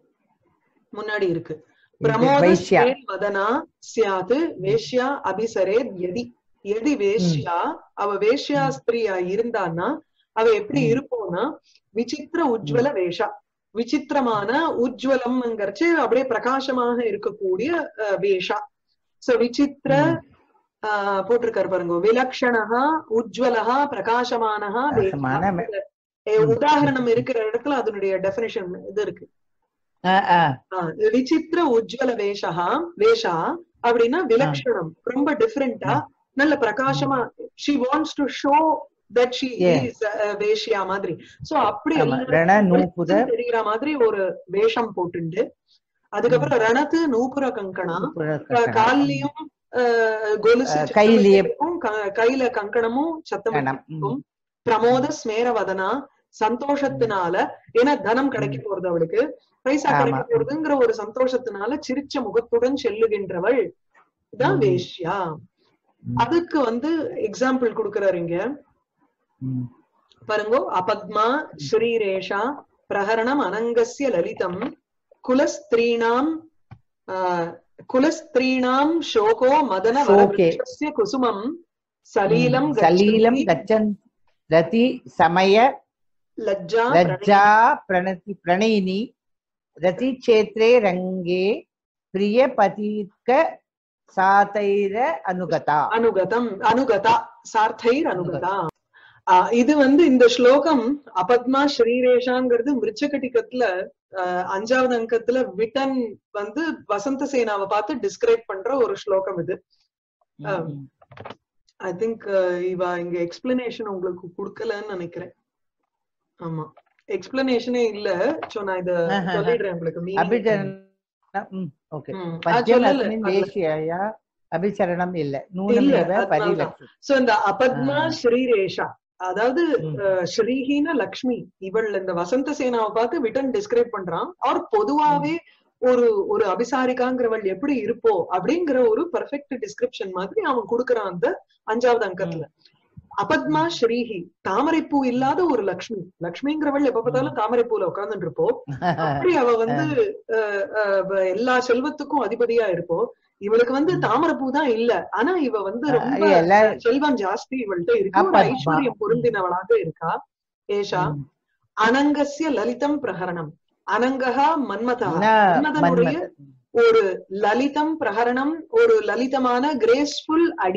Speaker 1: முன்னாடி இருக்கு பிரமோத
Speaker 2: வைஷ்யா.
Speaker 1: ஸ்ரேல் வதனா சியாத்து வேஷ்யா அபிசரே எதி எதி வேஷ்யா அவ வேஷ்யா ஸ்திரியா இருந்தான்னா அவ எப்படி இருப்போம்னா விசித்திர உஜ்வல வேஷா விசித்திரமான உஜ்வலம்ங்கிறச்சு அப்படியே பிரகாசமாக இருக்கக்கூடிய அஹ், வேஷா சோ விசித்திர ஆஹ், போட்டிருக்காரு பாருங்க விலக்ஷணா உஜ்வலஹா பிரகாசமானஹா
Speaker 2: பிரகாசமான
Speaker 1: வேஷா. ஏ, உதாரணம் இருக்கிற இடத்துல அதனுடைய டெபினிஷன் இது இருக்கு
Speaker 2: ஆ, ஆ,
Speaker 1: ஆஹ், விசித்திர உஜ்வல வேஷா வேஷா அப்படின்னா விலக்ஷணம் ரொம்ப டிஃபரெண்டா நல்ல பிரகாசமா she wants to show that she
Speaker 2: Yeah.
Speaker 1: Is வேஷ்யா மாதிரி சோ அப்படி
Speaker 2: ஆமா
Speaker 1: எல்லாருக்கும்
Speaker 2: ரண நூபுர
Speaker 1: தெரிகிற மாதிரி ஒரு வேஷம் போட்டுண்டு அதுக்கப்புறம் ரணத்து நூபுர கங்கணா
Speaker 2: நூபுர
Speaker 1: க-
Speaker 2: கங்கணம்.
Speaker 1: கால்லயும் ஆஹ், கொலுசு
Speaker 2: ஆஹ், கையிலயே-
Speaker 1: சத்தம் க- கையில கங்கணமும் சத்தம்
Speaker 2: கணம். ம்.
Speaker 1: இருக்கும். பிரமோத ஸ்மேரவதனா சந்தோஷத்தினால ஏன்னா தனம் கிடைக்க போறது அவளுக்கு பைசா
Speaker 2: ஆமா.
Speaker 1: கிடைக்க போறதுங்கிற ஒரு சந்தோஷத்தினால சிரிச்ச முகத்துடன் செல்லுகின்றவள் தான்
Speaker 2: ம்.
Speaker 1: வேஷ்யா
Speaker 2: ம்.
Speaker 1: அதுக்கு வந்து எக்ஸாம்பிள் கொடுக்கறாரு இங்க
Speaker 2: ம்.
Speaker 1: பாருங்கோ அபத்மா ஸ்ரீரேஷா பிரகரணம் அனங்கஸ்ய லலிதம் குலஸ்திரீணாம் ஆஹ், குலஸ்திரீணாம் ஷோகோ மதன
Speaker 2: शोके।
Speaker 1: வரவிருஷஸ்ய குசுமம் சலீலம்
Speaker 2: சலீலம்
Speaker 1: கச்சந்தி
Speaker 2: கச்சன் ரதி சமய
Speaker 1: லஜ்ஜா
Speaker 2: லஜ்ஜா பிரணதி பிரணயினி ரதி சேத்ரே ரங்கே பிரிய பதிக்க சாதைர அனுகதா
Speaker 1: அனுகதம் அனுகதா சார்த்தைர் அனுகதா ஆஹ் இது வந்து இந்த ஸ்லோகம் அபத்மா ஸ்ரீரேஷாங்கிறது மிருச்சகட்டிகத்துல ஆஹ் அஞ்சாவது அங்கத்துல விட்டன் வந்து வசந்த சேனாவை பார்த்து டிஸ்கிரைப் பண்ற ஒரு ஸ்லோகம் இது ஆ. ஐ திங்க் இவ இங்க எக்ஸ்பிளனேஷன் உங்களுக்கு கொடுக்கலன்னு நினைக்கிறேன் ஆமா எக்ஸ்பிளனேஷனே இல்ல சோ நான் இத
Speaker 2: ஆஹா.
Speaker 1: சொல்லிடுறேன் உங்களுக்கு meaning.
Speaker 2: அபிச்சரணம் ஓகே
Speaker 1: ம், அது
Speaker 2: பத்யம்
Speaker 1: சொல்லல,
Speaker 2: அஸ்மின்
Speaker 1: அதுல.
Speaker 2: வேஷ்யாயா அபிச்சரணம் இல்ல
Speaker 1: இல்ல,
Speaker 2: நூனமேவ
Speaker 1: அதனாலதான்.
Speaker 2: பரிலட்சு
Speaker 1: சோ இந்த அபத்மா
Speaker 2: ஆ.
Speaker 1: ஸ்ரீரேஷா அதாவது
Speaker 2: ம்.
Speaker 1: அஹ், ஸ்ரீஹீன லக்ஷ்மி இவள் இந்த வசந்த சேனாவை பார்த்து விட்டன் டிஸ்கிரைப் பண்றான் அவர் பொதுவாவே ஒரு ஒரு அபிசாரிகாங்கிறவள் எப்படி இருப்போ அப்படிங்கிற ஒரு பெர்ஃபெக்ட் டிஸ்கிரிப்ஷன் மாதிரி அவன் கொடுக்கறான் அந்த அஞ்சாவது அங்கத்துல அபத்மா ஸ்ரீஹி தாமரைப்பூ இல்லாத ஒரு லக்ஷ்மி லக்ஷ்மிங்கிறவள் எப்ப பார்த்தாலும் தாமரைப்பூல உட்கார்ந்துட்டு இருப்போம் அப்படி அவ வந்து அஹ், அஹ், எல்லா செல்வத்துக்கும் அதிபதியா இருப்போ இவளுக்கு வந்து தாமரைப்பூ தான் இல்ல ஆனா இவ வந்து ரொம்ப
Speaker 2: எல்லா
Speaker 1: செல்வம் ஜாஸ்தி இவள்கிட்ட இருக்கு ஒரு
Speaker 2: அப்பா.
Speaker 1: ஐஸ்வர்யம் பொருந்தினவளாக இருக்கா ஏஷா அனங்கஸ்ய லலிதம் பிரகரணம் அனங்கஹா மன்மதா மன்மதனுடைய
Speaker 2: மன்மத
Speaker 1: ஒரு லலிதம் பிரகரணம் ஒரு லலிதமான கிரேஸ்ஃபுல் அடி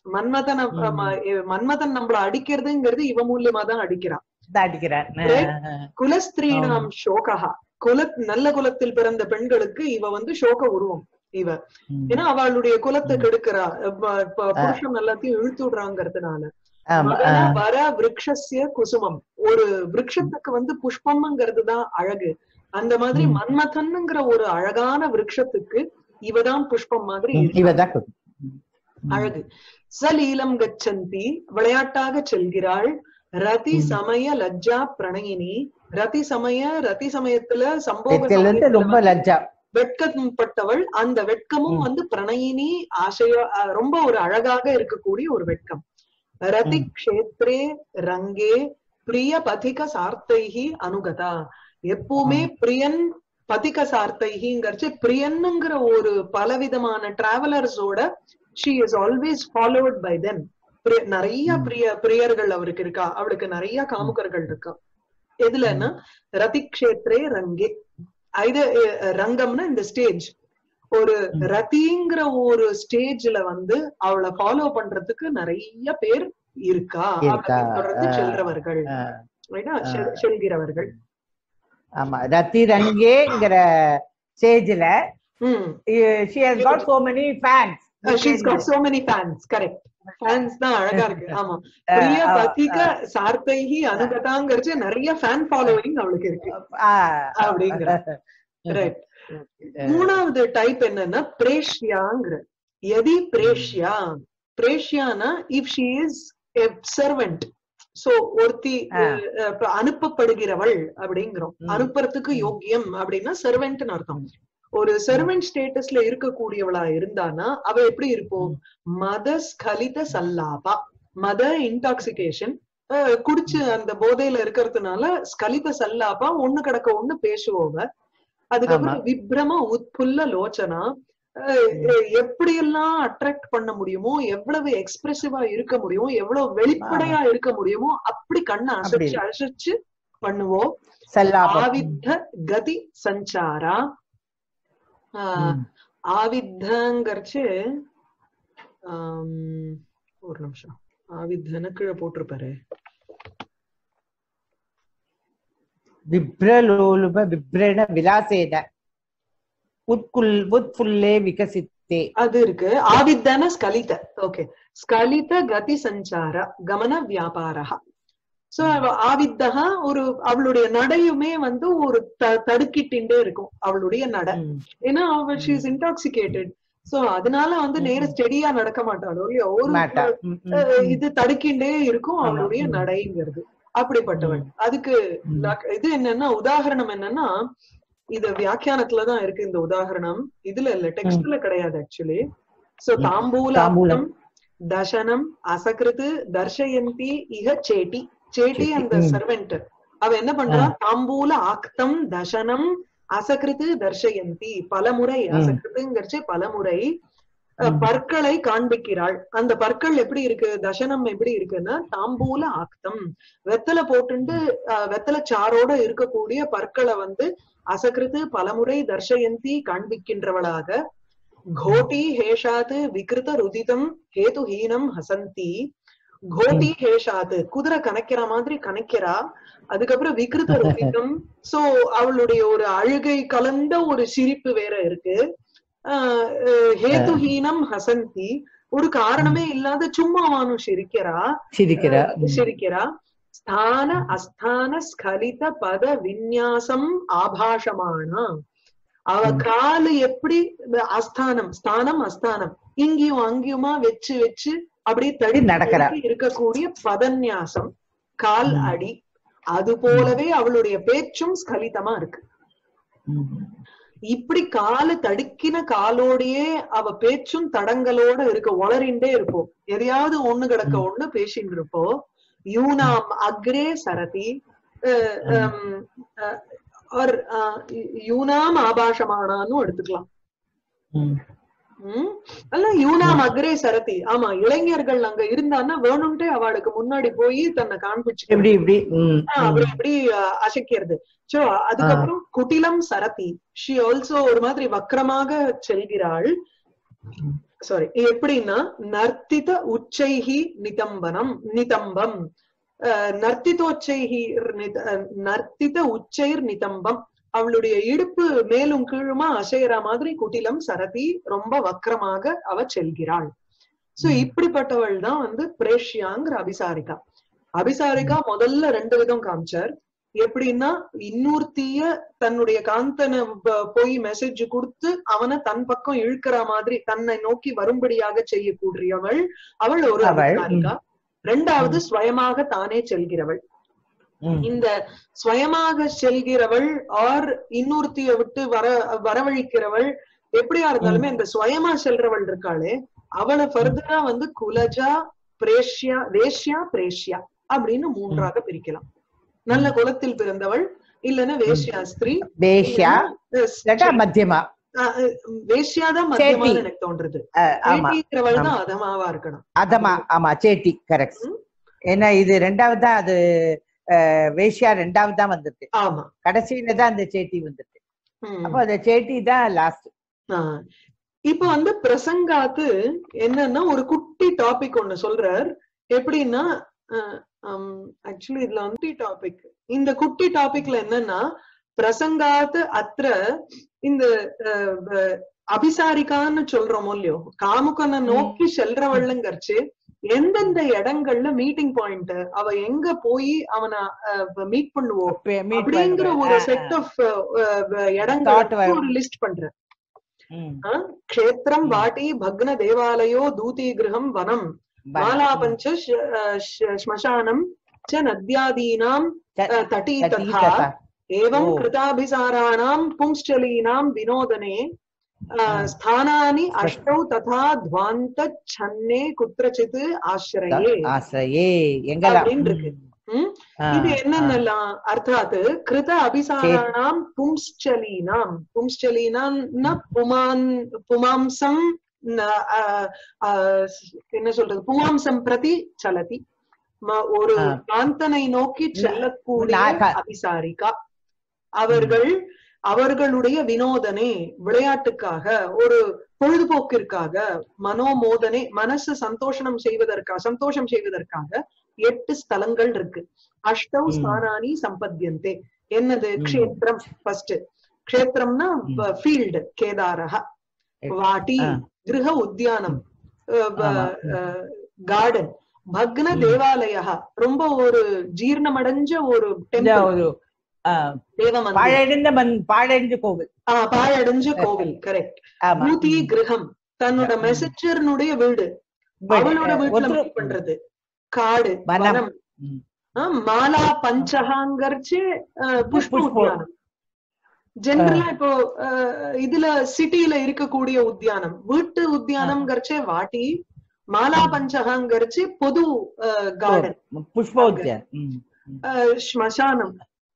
Speaker 1: மன்மதன் அப்ப-
Speaker 2: ம்.
Speaker 1: ம- எ- மன்மதன் நம்மள அடிக்கிறதுங்கிறது இவ மூலியமா தான் அடிக்கிறான்
Speaker 2: அடிக்கிறான்
Speaker 1: குலஸ்திரீணாம் சோகா குல நல்ல குலத்தில் பிறந்த பெண்களுக்கு இவ வந்து சோக உருவம் இவ ஏன்னா அவளுடைய குலத்தை
Speaker 2: ம்.
Speaker 1: கெடுக்கிறா இப்ப- இப்ப புருஷன் எல்லாத்தையும் இழுத்து விடுறாங்கிறதுனால
Speaker 2: ஆமா
Speaker 1: மகன வர விருக்ஷஸ்ய குசுமம் ஒரு விருட்சத்துக்கு வந்து புஷ்பம்ங்கிறது தான் அழகு அந்த மாதிரி
Speaker 2: ம்.
Speaker 1: மன்மதன்ங்கிற ஒரு அழகான விருட்சத்துக்கு இவதான் புஷ்பம் மாதிரி இருக்கா.
Speaker 2: இவதான் கு-
Speaker 1: அழகு சலீலம் கச்சந்தி விளையாட்டாக செல்கிறாள் ரதி
Speaker 2: ம்.
Speaker 1: சமய லஜ்ஜா பிரணயினி ரதி சமய ரதி சமயத்துல சம்போக
Speaker 2: இதுல இருந்து
Speaker 1: சமயத்துல
Speaker 2: ரொம்ப லஜ்ஜா
Speaker 1: வெட்கப்பட்டவள் அந்த வெட்கமும்
Speaker 2: ம்.
Speaker 1: வந்து பிரணயினி ஆசைய அஹ் ரொம்ப ஒரு அழகாக இருக்கக்கூடிய ஒரு வெட்கம் ரதி
Speaker 2: ம்.
Speaker 1: க்ஷேத்ரே ரங்கே பிரிய பதிக சார்த்தைஹி அனுகதா எப்பவுமே பிரியன் பதிக சார்த்தைஹிங்கிறச்சு பிரியன்னுங்கிற ஒரு பலவிதமான டிராவலர்ஸோட she is always followed by them நிறைய
Speaker 2: ம்.
Speaker 1: பிரிய பிரியர்கள் அவருக்கு இருக்கா அவளுக்கு நிறைய காமுகர்கள் இருக்கா எதுலன்னா ரதிக்ஷேத்ரே ரங்கே இது அஹ், ரங்கம்னா இந்த ஸ்டேஜ் ஒரு
Speaker 2: ம்.
Speaker 1: ரதிங்கிற ஒரு ஸ்டேஜ்ல வந்து அவளை ஃபாலோ பண்றதுக்கு நிறைய பேர் இருக்கா
Speaker 2: இருக்கா.
Speaker 1: அவளை தொடர்ந்து
Speaker 2: ஆ.
Speaker 1: செல்றவர்கள்
Speaker 2: ஆ,
Speaker 1: ரைட்டா?
Speaker 2: ஆ.
Speaker 1: செல்- செல்கிறவர்கள்
Speaker 2: ஆமா ரத்தி ரங்கேங்கிற ஸ்டேஜ்ல
Speaker 1: ம்
Speaker 2: she has got so many fans
Speaker 1: she's got so many fans correct fans தான் அழகா இருக்கு ஆமா பிரிய பதிக சார்த்தைஹி அனுகதாங்கிறச்சு நிறைய ஃபேன் ஃபாலோவிங் அவளுக்கு இருக்கு அப்படிங்கிற. ரைட் மூணாவது டைப் என்னன்னா பிரேஷ்யாங்கிற எதி பிரேஷ்யா பிரேஷ்யானா if she is servant so ஒருத்தி
Speaker 2: ஆ.
Speaker 1: அஹ், அஹ், அனுப்பப்படுகிறவள் அப்படிங்கிறோம்
Speaker 2: ம்.
Speaker 1: அனுப்புறதுக்கு
Speaker 2: ம்.
Speaker 1: யோக்கியம் அப்படின்னா சர்வெண்ட்னு அர்த்தம் ஒரு சர்வெண்ட் ஸ்டேட்டஸ்ல இருக்கக்கூடியவளா இருந்தானா அவ எப்படி இருப்போம் மத ஸ்கலித சல்லாபா மத இன்டாக்சிகேஷன் குடிச்சு அந்த போதையில இருக்கிறதுனால ஸ்கலித சல்லாபா ஒண்ணு கிடக்க ஒண்ணு பேசுவோவ அதுக்கப்புறம் விப்ரம உட்புல்ல லோச்சனா அஹ், அஹ், எப்படியெல்லாம் அட்ராக்ட் பண்ண முடியுமோ எவ்வளவு எக்ஸ்பிரசிவா இருக்க முடியுமோ எவ்வளவு வெளிப்படையா இருக்க முடியுமோ அப்படி கண்ணை அசைச்சு
Speaker 2: அப்படி.
Speaker 1: அசைச்சு பண்ணுவோம்
Speaker 2: சல்லாபம்
Speaker 1: ஆவித்த கதி சஞ்சாரா ஆஹ்,
Speaker 2: ம்.
Speaker 1: ஆவித்தங்கிறச்சு ஆம், ஒரு நிமிஷம் ஆவித்தன கீழே போட்டிருப்பாரு
Speaker 2: விப்ரலோலுப விப்ரண விலாசேன உட்குல் உட்புல்லே விகசித்தே
Speaker 1: அது இருக்கு ஆவித்தன ஸ்கலித ஓகே ஸ்கலித கதி சஞ்சார கமன வியாபாரா சோ ஆவித்தகா ஒரு அவளுடைய நடையுமே வந்து ஒரு த தடுக்கிட்டே இருக்கும் அவளுடைய நடை
Speaker 2: ம்.
Speaker 1: ஏன்னா அவ ஷீ இஸ் இன்டாக்சிகேட்டட் சோ அதனால வந்து நேர ஸ்டெடியா நடக்க மாட்டாளோ இல்லையா ஒரு
Speaker 2: மாட்டா ம், ம்,
Speaker 1: அஹ்,
Speaker 2: ம்.
Speaker 1: இது தடுக்கிண்டே இருக்கும்
Speaker 2: ஆமா.
Speaker 1: அவளுடைய
Speaker 2: ம்.
Speaker 1: நடைங்கிறது அப்படிப்பட்டவள் அதுக்கு
Speaker 2: ம்.
Speaker 1: லக்- இது என்னன்னா உதாரணம் என்னன்னா இது வியாக்கியானத்துலதான் இருக்கு இந்த உதாரணம் இதுல இல்ல டெக்ஸ்ட்ல கிடையாது ஆக்சுவலி சோ
Speaker 2: ம்.
Speaker 1: தாம்பூல
Speaker 2: தாம்பூலம்.
Speaker 1: தசனம் அசகிருது தர்ஷயந்தி இஹ சேட்டி சேட்டி
Speaker 2: சேட்டி,
Speaker 1: அந்த
Speaker 2: ம்.
Speaker 1: சர்வெண்ட் அவ என்ன பண்றா தாம்பூல ஆக்தம் தசனம் அசகிருது தர்ஷயந்தி பலமுறை
Speaker 2: ம்.
Speaker 1: அசகிருதுங்கிறச்சு பலமுறை அஹ்,
Speaker 2: ம்.
Speaker 1: பற்களை காண்பிக்கிறாள் அந்த பற்கள் எப்படி இருக்கு தசனம் எப்படி இருக்குன்னா தாம்பூல ஆக்தம் வெத்தலை போட்டுண்டு அஹ், வெத்தலை சாரோட இருக்கக்கூடிய பற்களை வந்து அசகிருது பலமுறை தர்ஷயந்தி காண்பிக்கின்றவளாக கோட்டி ஹேஷாத் விகிருத ருதிதம் ஹேதுஹீனம் ஹசந்தி கோட்டி ஹேஷாத் குதிரை கணக்கிற மாதிரி கணக்கிறா அதுக்கப்புறம் விகிருத ருதிதம் சோ அவளுடைய ஒரு அழுகை கலந்த ஒரு சிரிப்பு வேற இருக்கு ஆஹ் அஹ் ஹேதுஹீனம் ஹசந்தி ஒரு காரணமே இல்லாத சும்மாவானும் சிரிக்கிறா
Speaker 2: சிரிக்கிறா ம்.
Speaker 1: சிரிக்கிறா ஸ்தான அஸ்தான ஸ்கலித பத விந்யாசம் ஆபாஷமானா அவ
Speaker 2: ம்.
Speaker 1: காலு எப்படி இந்த அஸ்தானம் ஸ்தானம் அஸ்தானம் இங்கேயும் அங்கேயுமா வச்சு வச்சு அப்படியே தடி
Speaker 2: நடக்கிறா.
Speaker 1: தடுக்கி இருக்கக்கூடிய பதன்யாசம் கால்
Speaker 2: ம்.
Speaker 1: அடி அது போலவே அவளுடைய பேச்சும் ஸ்கலிதமா இருக்கு
Speaker 2: ம்.
Speaker 1: இப்படி காலு தடுக்கின காலோடையே அவ பேச்சும் தடங்களோட இருக்க உளறிண்டே இருப்போம் எதையாவது ஒண்ணு கிடக்க
Speaker 2: ம்.
Speaker 1: ஒண்ணு பேசிட்டு இருப்போம் யூனாம் அக்ரே சரதி அஹ், ஹம், அஹ், or, அஹ், யூனாம் ஆபாஷமானான்னு எடுத்துக்கலாம்
Speaker 2: ம்.
Speaker 1: உம் அல்ல யூனாம் அக்ரே சரதி ஆமா இளைஞர்கள் அங்க இருந்தான்னா வேணும்ட்டே அவளுக்கு முன்னாடி போய் தன்னை காண்பிச்சு
Speaker 2: எப்படி இப்படி ம்,
Speaker 1: ஆஹ் அப்படி இப்படி அஹ், அசைக்கிறது சோ அதுக்கப்புறம் குட்டிலம் சரதி ஷி ஆல்சோ ஒரு மாதிரி வக்ரமாக செல்கிறாள் சாரி எப்படின்னா நர்த்தித உச்சைஹி நிதம்பனம் நிதம்பம் அஹ், நர்த்திதோச்சைஹி நித- அஹ், நர்த்தித உச்சைர் நிதம்பம் அவளுடைய இடுப்பு மேலும் கீழுமா அசையற மாதிரி குட்டிலம் சரதி ரொம்ப வக்கரமாக அவ செல்கிறாள் சோ
Speaker 2: ம்.
Speaker 1: இப்படிப்பட்டவள் தான் வந்து பிரேஷ்யாங்கிற அபிசாரிகா அபிசாரிகா முதல்ல ரெண்டு விதம் காமிச்சார் எப்படின்னா இன்னொருத்திய தன்னுடைய காந்தனை ப- போய் மெசேஜ் கொடுத்து அவனை தன் பக்கம் இழுக்கிற மாதிரி தன்னை நோக்கி வரும்படியாக செய்யக்கூடியவள் அவள் ஒரு
Speaker 2: அவள்,
Speaker 1: அபிசாரிகா ரெண்டாவது ஸ்வயமாக தானே செல்கிறவள்
Speaker 2: ம்.
Speaker 1: இந்த ஸ்வயமாக செல்கிறவள் ஆர் இன்னொருத்திய விட்டு வர வரவழிக்கிறவள் எப்படியா இருந்தாலுமே இந்த ஸ்வயமா செல்றவள் இருக்காளே அவளை ஃபர்தரா வந்து குலஜா பிரேஷ்யா வேஷ்யா பிரேஷ்யா அப்படின்னு மூன்றாக பிரிக்கலாம் நல்ல குலத்தில் பிறந்தவள் இல்லைன்னா வேஷ்யா ஸ்திரீ
Speaker 2: வேஷ்யா
Speaker 1: அஹ்
Speaker 2: இல்லாட்டா மத்தியமா
Speaker 1: அஹ் அஹ் வேஷ்யாதான் மத்தியமான
Speaker 2: சேட்டி.
Speaker 1: எனக்கு தோன்றது
Speaker 2: அஹ், ஆமா
Speaker 1: சேட்டிங்கிறவள் தான்
Speaker 2: ஆமா.
Speaker 1: அதமாவா இருக்கணும்
Speaker 2: அதமா ஆமா சேட்டி கரெக்ட்
Speaker 1: ம்.
Speaker 2: ஏன்னா இது ரெண்டாவது தான் அது அஹ், வேஷ்யா ரெண்டாவது தான் வந்திருக்கு
Speaker 1: ஆமா
Speaker 2: கடைசியில தான் அந்த சேட்டி வந்திருக்கு
Speaker 1: ம்.
Speaker 2: அப்போ அந்த சேட்டி தான் லாஸ்ட்
Speaker 1: ஆஹ் இப்ப வந்து பிரசங்காத்து என்னன்னா ஒரு குட்டி டாபிக் ஒண்ணு சொல்றார் எப்படின்னா ஆக்சுவலி இதுல வந்து டாபிக் இந்த குட்டி டாபிக்ல என்னன்னா பிரசங்காத்து அத்திர இந்த அஹ், வ- அபிசாரிக்கான்னு சொல்றோமோ இல்லையோ காமுகனை நோக்கி செல்றவள்ளுங்கரிச்சு எந்தெந்த இடங்கள்ல மீட்டிங் பாயிண்ட் அவ எங்க போய் அவனை மீட் பண்ணுவோம் அப்படிங்கிற ஒரு செட் ஆஃப் இடங்களை
Speaker 2: Thought வரும்.
Speaker 1: ஒரு லிஸ்ட் பண்றேன் க்ஷேத்திரம் வாட்டி பக்ன தேவாலயோ தூதி கிரகம் வனம் மாலாபஞ்ச ஷ- அஹ் ஷ- ஸ்மசானம் ச நத்யாதீனாம் அஹ், தட்டி ததா एवं
Speaker 2: ओ।
Speaker 1: कृताभिसाराणां पुंश्चलीनां विनोदने अ,
Speaker 2: हाँ।
Speaker 1: स्थानानि अष्टौ तथा ध्वान्तच्छन्ने कुत्रचित् आश्रये
Speaker 2: ஆசிரியே எங்கெல்லாம்
Speaker 1: அப்படின்னு இருக்கு. ம்?
Speaker 2: ஆ,
Speaker 1: இது
Speaker 2: ஆ.
Speaker 1: என்னென்னலாம் அர்த்தாத் கிருத அபிசாராணாம் பும்ஸ்சலீனாம் பும்ஸ்சலீனாம்னா புமான் புமாம்சம் ந- அ, அ, என்ன சொல்றது புமாம்சம் பிரதி சலதி ம- ஒரு
Speaker 2: ஆ.
Speaker 1: காந்தனை நோக்கி செல்லக்கூடிய
Speaker 2: நான் க-
Speaker 1: அபிசாரிகா அவர்கள் அவர்களுடைய வினோதனே விளையாட்டுக்காக ஒரு பொழுதுபோக்கிற்காக மனோமோதனை மனசு சந்தோஷனம் செய்வதற்காக சந்தோஷம் செய்வதற்காக எட்டு ஸ்தலங்கள் இருக்கு அஷ்டௌ
Speaker 2: ம்.
Speaker 1: ஸ்தானானி சம்பத்தியந்தே என்னது
Speaker 2: ம்.
Speaker 1: க்ஷேத்திரம் ஃபர்ஸ்ட் க்ஷேத்திரம்னா
Speaker 2: ம்.
Speaker 1: ஃபீல்டு கேதாரஹ வாட்டி
Speaker 2: ஆ.
Speaker 1: கிரக உத்தியானம்
Speaker 2: ஆமா.
Speaker 1: கார்டன் பக்ன
Speaker 2: ம்.
Speaker 1: தேவாலய ரொம்ப ஒரு ஜீர்ணமடைஞ்ச ஒரு
Speaker 2: இந்த
Speaker 1: டெம்பிள்
Speaker 2: ஒரு ஆ,
Speaker 1: தேவமந்திரம்
Speaker 2: பாழடைந்த மண் பாழடைஞ்ச கோவில்
Speaker 1: ஆ, பாழடைஞ்ச கோவில் கரெக்ட்
Speaker 2: ஆமா
Speaker 1: பூதி கிரகம் தன்னோட
Speaker 2: ம்.
Speaker 1: மெசஞ்சர்னுடைய வீடு
Speaker 2: வீடு.
Speaker 1: அவளோட வீட்டுல
Speaker 2: ஒருத்தர்
Speaker 1: meet பண்றது காடு
Speaker 2: வனம்.
Speaker 1: வனம்
Speaker 2: ம்.
Speaker 1: ஆ, மாலா பஞ்சகாங்கர்ச்சு புஷ்ப
Speaker 2: புஷ்ப.
Speaker 1: உத்தியானம் ஜெனரலா இப்போ அஹ், இதுல சிட்டில இருக்கக்கூடிய உத்தியானம் வீட்டு உத்தியானம்ங்கிறச்சே வாட்டி மாலா பஞ்சகாங்கர்ச்சு பொது கார்டன்
Speaker 2: புஷ்போத்தியம் ம்,
Speaker 1: ஸ்மசானம்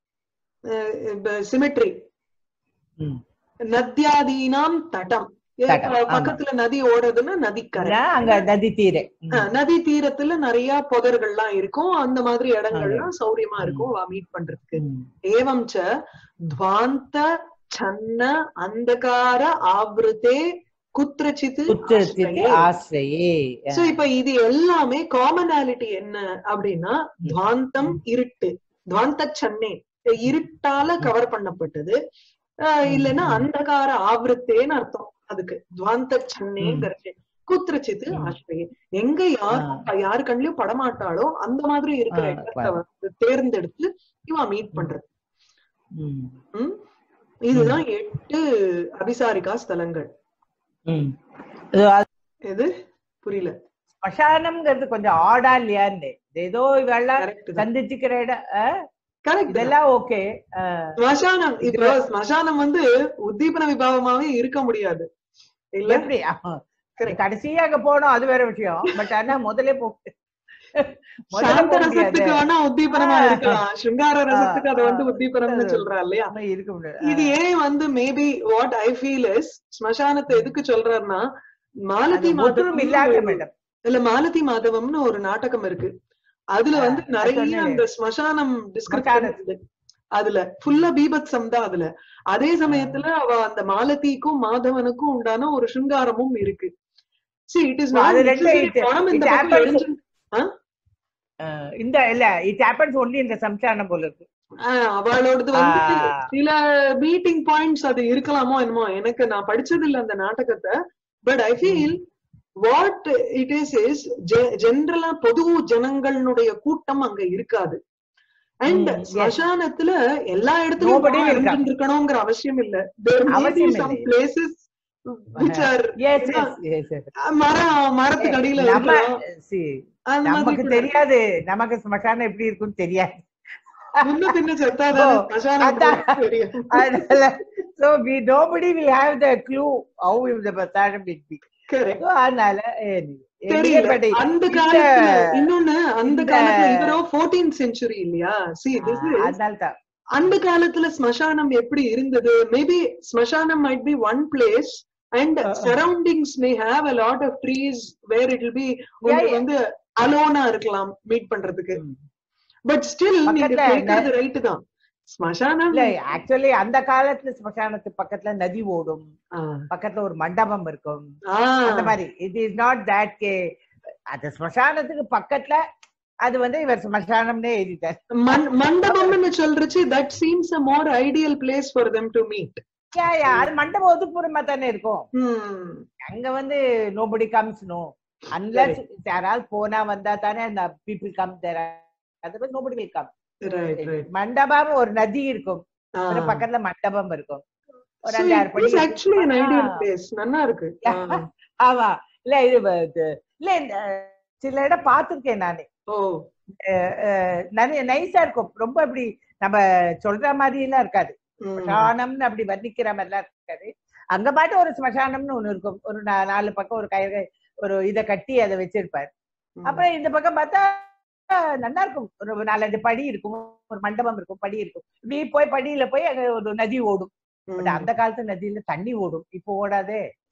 Speaker 1: சிமெட்ரி
Speaker 2: ம்.
Speaker 1: நத்யாதீனாம் தட்டம் ஏ,
Speaker 2: தட்டம்,
Speaker 1: ப-
Speaker 2: ஆமா.
Speaker 1: பக்கத்துல நதி ஓடுறதுன்னா நதிக்கரை
Speaker 2: ஏன்னா, அங்க நதி தீரை ம்.
Speaker 1: அஹ், நதி தீரத்துல நிறைய புதர்கள்லாம் இருக்கும் அந்த மாதிரி இடங்கள்லாம் சௌரியமா இருக்கும் மீட் பண்றதுக்கு
Speaker 2: ம்.
Speaker 1: ஏவம் ச துவாந்த சன்ன அந்தகார ஆவృతే குத்திரச்சித்
Speaker 2: குத்திரத்திற்கு ஆசிரியே
Speaker 1: சோ இப்ப இது எல்லாமே காமனாலிட்டி என்ன அப்படின்னா துவாந்தம் இருட்டு துவாந்த சன்னே இருட்டால கவர் பண்ணப்பட்டது ஆஹ் இல்லைன்னா
Speaker 2: ம்.
Speaker 1: அந்தகார ஆவೃத்தேன்னு அர்த்தம் அதுக்கு துவாந்த சன்னேங்கிறது குத்திரச்சித்து
Speaker 2: ம்.
Speaker 1: ஆசிரியே எங்க யார் யாரு கண்லயும் படமாட்டாளோ அந்த மாதிரி இருக்கிற
Speaker 2: ஆ,
Speaker 1: இடத்தை வந்து தேர்ந்தெடுத்து இவன் மீட் பண்றது
Speaker 2: ம்.
Speaker 1: ம்? இதுதான் எட்டு அபிசாரிகா ஸ்தலங்கள்
Speaker 2: ம். இது அது
Speaker 1: எது புரியல
Speaker 2: ஸ்மசானம்ங்கிறது கொஞ்சம் ஆடா இல்லையான்னு ஏதோ இவெல்லாம்
Speaker 1: கரெக்ட் தான்
Speaker 2: சந்திச்சுக்கிற இடம் ஆ?
Speaker 1: கரெக்ட்
Speaker 2: இதெல்லாம் ஓகே
Speaker 1: ஸ்மசானம் இப்போ ஸ்மசானம் வந்து உத்தீபன விபாவமாவே இருக்க முடியாது இல்ல
Speaker 2: எப்படி ஆமா.
Speaker 1: Correct.
Speaker 2: கடைசியா அங்க போனோம் அது வேற விஷயம் பட் ஆனா முதல்ல போ முதல்ல
Speaker 1: சாந்த
Speaker 2: போக முடியாது
Speaker 1: ரசத்துக்கு வேணா உத்தீபனமா
Speaker 2: ஆ.
Speaker 1: இருக்கலாம் சிங்கார ரசத்துக்கு அது வந்து
Speaker 2: ஆ.
Speaker 1: உத்தீபனம்னு சொல்றா இல்லையா
Speaker 2: ஆமா, இருக்க முடியாது
Speaker 1: இது ஏன் வந்து maybe what I feel is ஸ்மசானத்தை எதுக்கு சொல்றாருன்னா மாலதி
Speaker 2: அது ஒத்துரும் இல்லாத
Speaker 1: மாதவம்
Speaker 2: மேடம்
Speaker 1: இல்ல மாலதி மாதவம்னு ஒரு நாடகம் இருக்கு அதுல
Speaker 2: ஆ,
Speaker 1: வந்து
Speaker 2: அது
Speaker 1: நிறைய
Speaker 2: சொன்னேனே.
Speaker 1: அந்த ஸ்மசானம் டிஸ்கிரிப்ஷன்
Speaker 2: ஸ்மசானம்.
Speaker 1: இருக்கு அதுல ஃபுல்லா பீபத்சம் தான் அதுல அதே சமயத்துல அவ அந்த மாலதிக்கும் மாதவனுக்கும் உண்டான ஒரு சிங்காரமும் இருக்கு see it is
Speaker 2: So,
Speaker 1: not
Speaker 2: அது ரெண்டு
Speaker 1: necessary
Speaker 2: it-
Speaker 1: பணம் இந்த
Speaker 2: it
Speaker 1: பக்கம்
Speaker 2: happens-
Speaker 1: எரிஞ்சு
Speaker 2: அஹ் இந்த இல்ல இட் ஹேப்பன்ஸ் ஒன்லி இந்த சம்சானம் போல இருக்கு
Speaker 1: ஆஹ் அவளோடது வந்து
Speaker 2: ஆ.
Speaker 1: சில மீட்டிங் பாயிண்ட்ஸ் அது இருக்கலாமோ என்னமோ எனக்கு நான் படிச்சது இல்ல அந்த நாடகத்தை but I feel what it is is ஜென்ரலா பொது ஜனங்களுடைய கூட்டம் அங்க இருக்காது அண்ட்
Speaker 2: Mm, yes.
Speaker 1: ஸ்மசானத்துல எல்லா இடத்துலயும்
Speaker 2: Nobody
Speaker 1: பணம்
Speaker 2: will come.
Speaker 1: எரிஞ்சுட்டு இருக்கணுங்கிற அவசியம் இல்ல there may be
Speaker 2: அவசியம்
Speaker 1: some
Speaker 2: இல்லை.
Speaker 1: places which are
Speaker 2: எஸ்
Speaker 1: என்ன,
Speaker 2: எஸ் எஸ்
Speaker 1: மரம் மரத்துக்கு அடியில
Speaker 2: நம்ம
Speaker 1: இருக்கலாம்
Speaker 2: see,
Speaker 1: அந்த
Speaker 2: நமக்கு
Speaker 1: மாதிரி கூட.
Speaker 2: தெரியாது நமக்கு ஸ்மசானம் எப்படி இருக்கும்னு தெரியாது
Speaker 1: முன்ன பின்ன செத்தாதான்
Speaker 2: ஓ,
Speaker 1: ஸ்மசானம்
Speaker 2: அதான்.
Speaker 1: தெரியும்
Speaker 2: அதனால so we nobody will have the clue how if the ஸ்மசானம் will be
Speaker 1: Correct.
Speaker 2: so அதனால anyway,
Speaker 1: தெரியல
Speaker 2: but it-
Speaker 1: அந்த
Speaker 2: இந்த-
Speaker 1: காலத்துல இன்னொன்னு அந்த
Speaker 2: இந்த-
Speaker 1: காலத்துல இவரோ 14th செஞ்சுரி இல்லையா சி திஸ்
Speaker 2: ஆஹ்,
Speaker 1: இஸ்
Speaker 2: அதனால தான்
Speaker 1: அந்த காலத்துல ஸ்மசானம் எப்படி இருந்தது மேபி ஸ்மசானம் might be one place and
Speaker 2: Uh-uh.
Speaker 1: Surroundings may have a lot of trees where it will be உங்களுக்கு
Speaker 2: yeah.
Speaker 1: வந்து அலோனா இருக்கலாம் மீட் பண்றதுக்கு
Speaker 2: ம்.
Speaker 1: பட் ஸ்டில் நீங்க
Speaker 2: பக்கத்துல
Speaker 1: கேட்கறது ரைட்டு தான் ஸ்மசானம்
Speaker 2: இல்ல ஆக்சுவலி அந்த காலத்துல ஸ்மசானத்து பக்கத்துல நதி ஓடும்
Speaker 1: ஆ.
Speaker 2: பக்கத்துல ஒரு மண்டபம் இருக்கும்
Speaker 1: ஆ.
Speaker 2: அந்த மாதிரி இட் இஸ் நாட் தட் கே அந்த ஸ்மசானத்துக்கு பக்கத்துல அது வந்து இவர் ஸ்மசானம்னே எழுதிட்டார்
Speaker 1: மண்- மண்டபம்னு சொல்றச்சு that seems a more ideal place for them to meet
Speaker 2: Yeah, yeah, அது மண்டபம் ஒதுக்குப்புறமா தானே இருக்கும் அங்க வந்து நோபடி கம்ஸ் நோ அன்லஸ் யாராவது போனா வந்தா தானே அந்த பீப்புள் கம் தேர் அது nobody will come
Speaker 1: right right
Speaker 2: மண்டபம் ஒரு நதி இருக்கும் அப்புறம் பக்கத்துல மண்டபம் இருக்கும் ஒரு
Speaker 1: So
Speaker 2: அஞ்சாறு
Speaker 1: it
Speaker 2: படி
Speaker 1: is actually an
Speaker 2: இருக்கும்.
Speaker 1: ideal
Speaker 2: ஆ.
Speaker 1: place. நல்லா இருக்கு
Speaker 2: Yeah.
Speaker 1: ஆ.
Speaker 2: ஆமா இல்ல இது இது- இல்ல இந்த சில இடம் பார்த்திருக்கேன் நானு
Speaker 1: ஓ
Speaker 2: அஹ் அஹ் நிறைய நைஸா இருக்கும் ரொம்ப இப்படி நம்ம சொல்ற மாதிரி எல்லாம் இருக்காது
Speaker 1: ம்.
Speaker 2: ஸ்மசானம்னு அப்படி வர்ணிக்கிற மாதிரி எல்லாம் இருக்காது அங்க பாட்டு ஒரு ஸ்மசானம்னு ஒண்ணு இருக்கும் ஒரு நா- நாலு பக்கம் ஒரு கயிறு ஒரு இத கட்டி அதை வச்சிருப்பாரு
Speaker 1: ம்.
Speaker 2: அப்புறம் இந்த பக்கம் பார்த்தா அஹ், நல்லா இருக்கும் ஒரு நாலஞ்சு படி இருக்கும் ஒரு மண்டபம் இருக்கும் படி இருக்கும் இப்படி போய் படியில போய் அங்க ஒரு நதி ஓடும் பட்
Speaker 1: ம்.
Speaker 2: அந்த காலத்து நதியில தண்ணி ஓடும் இப்போ ஓடாதே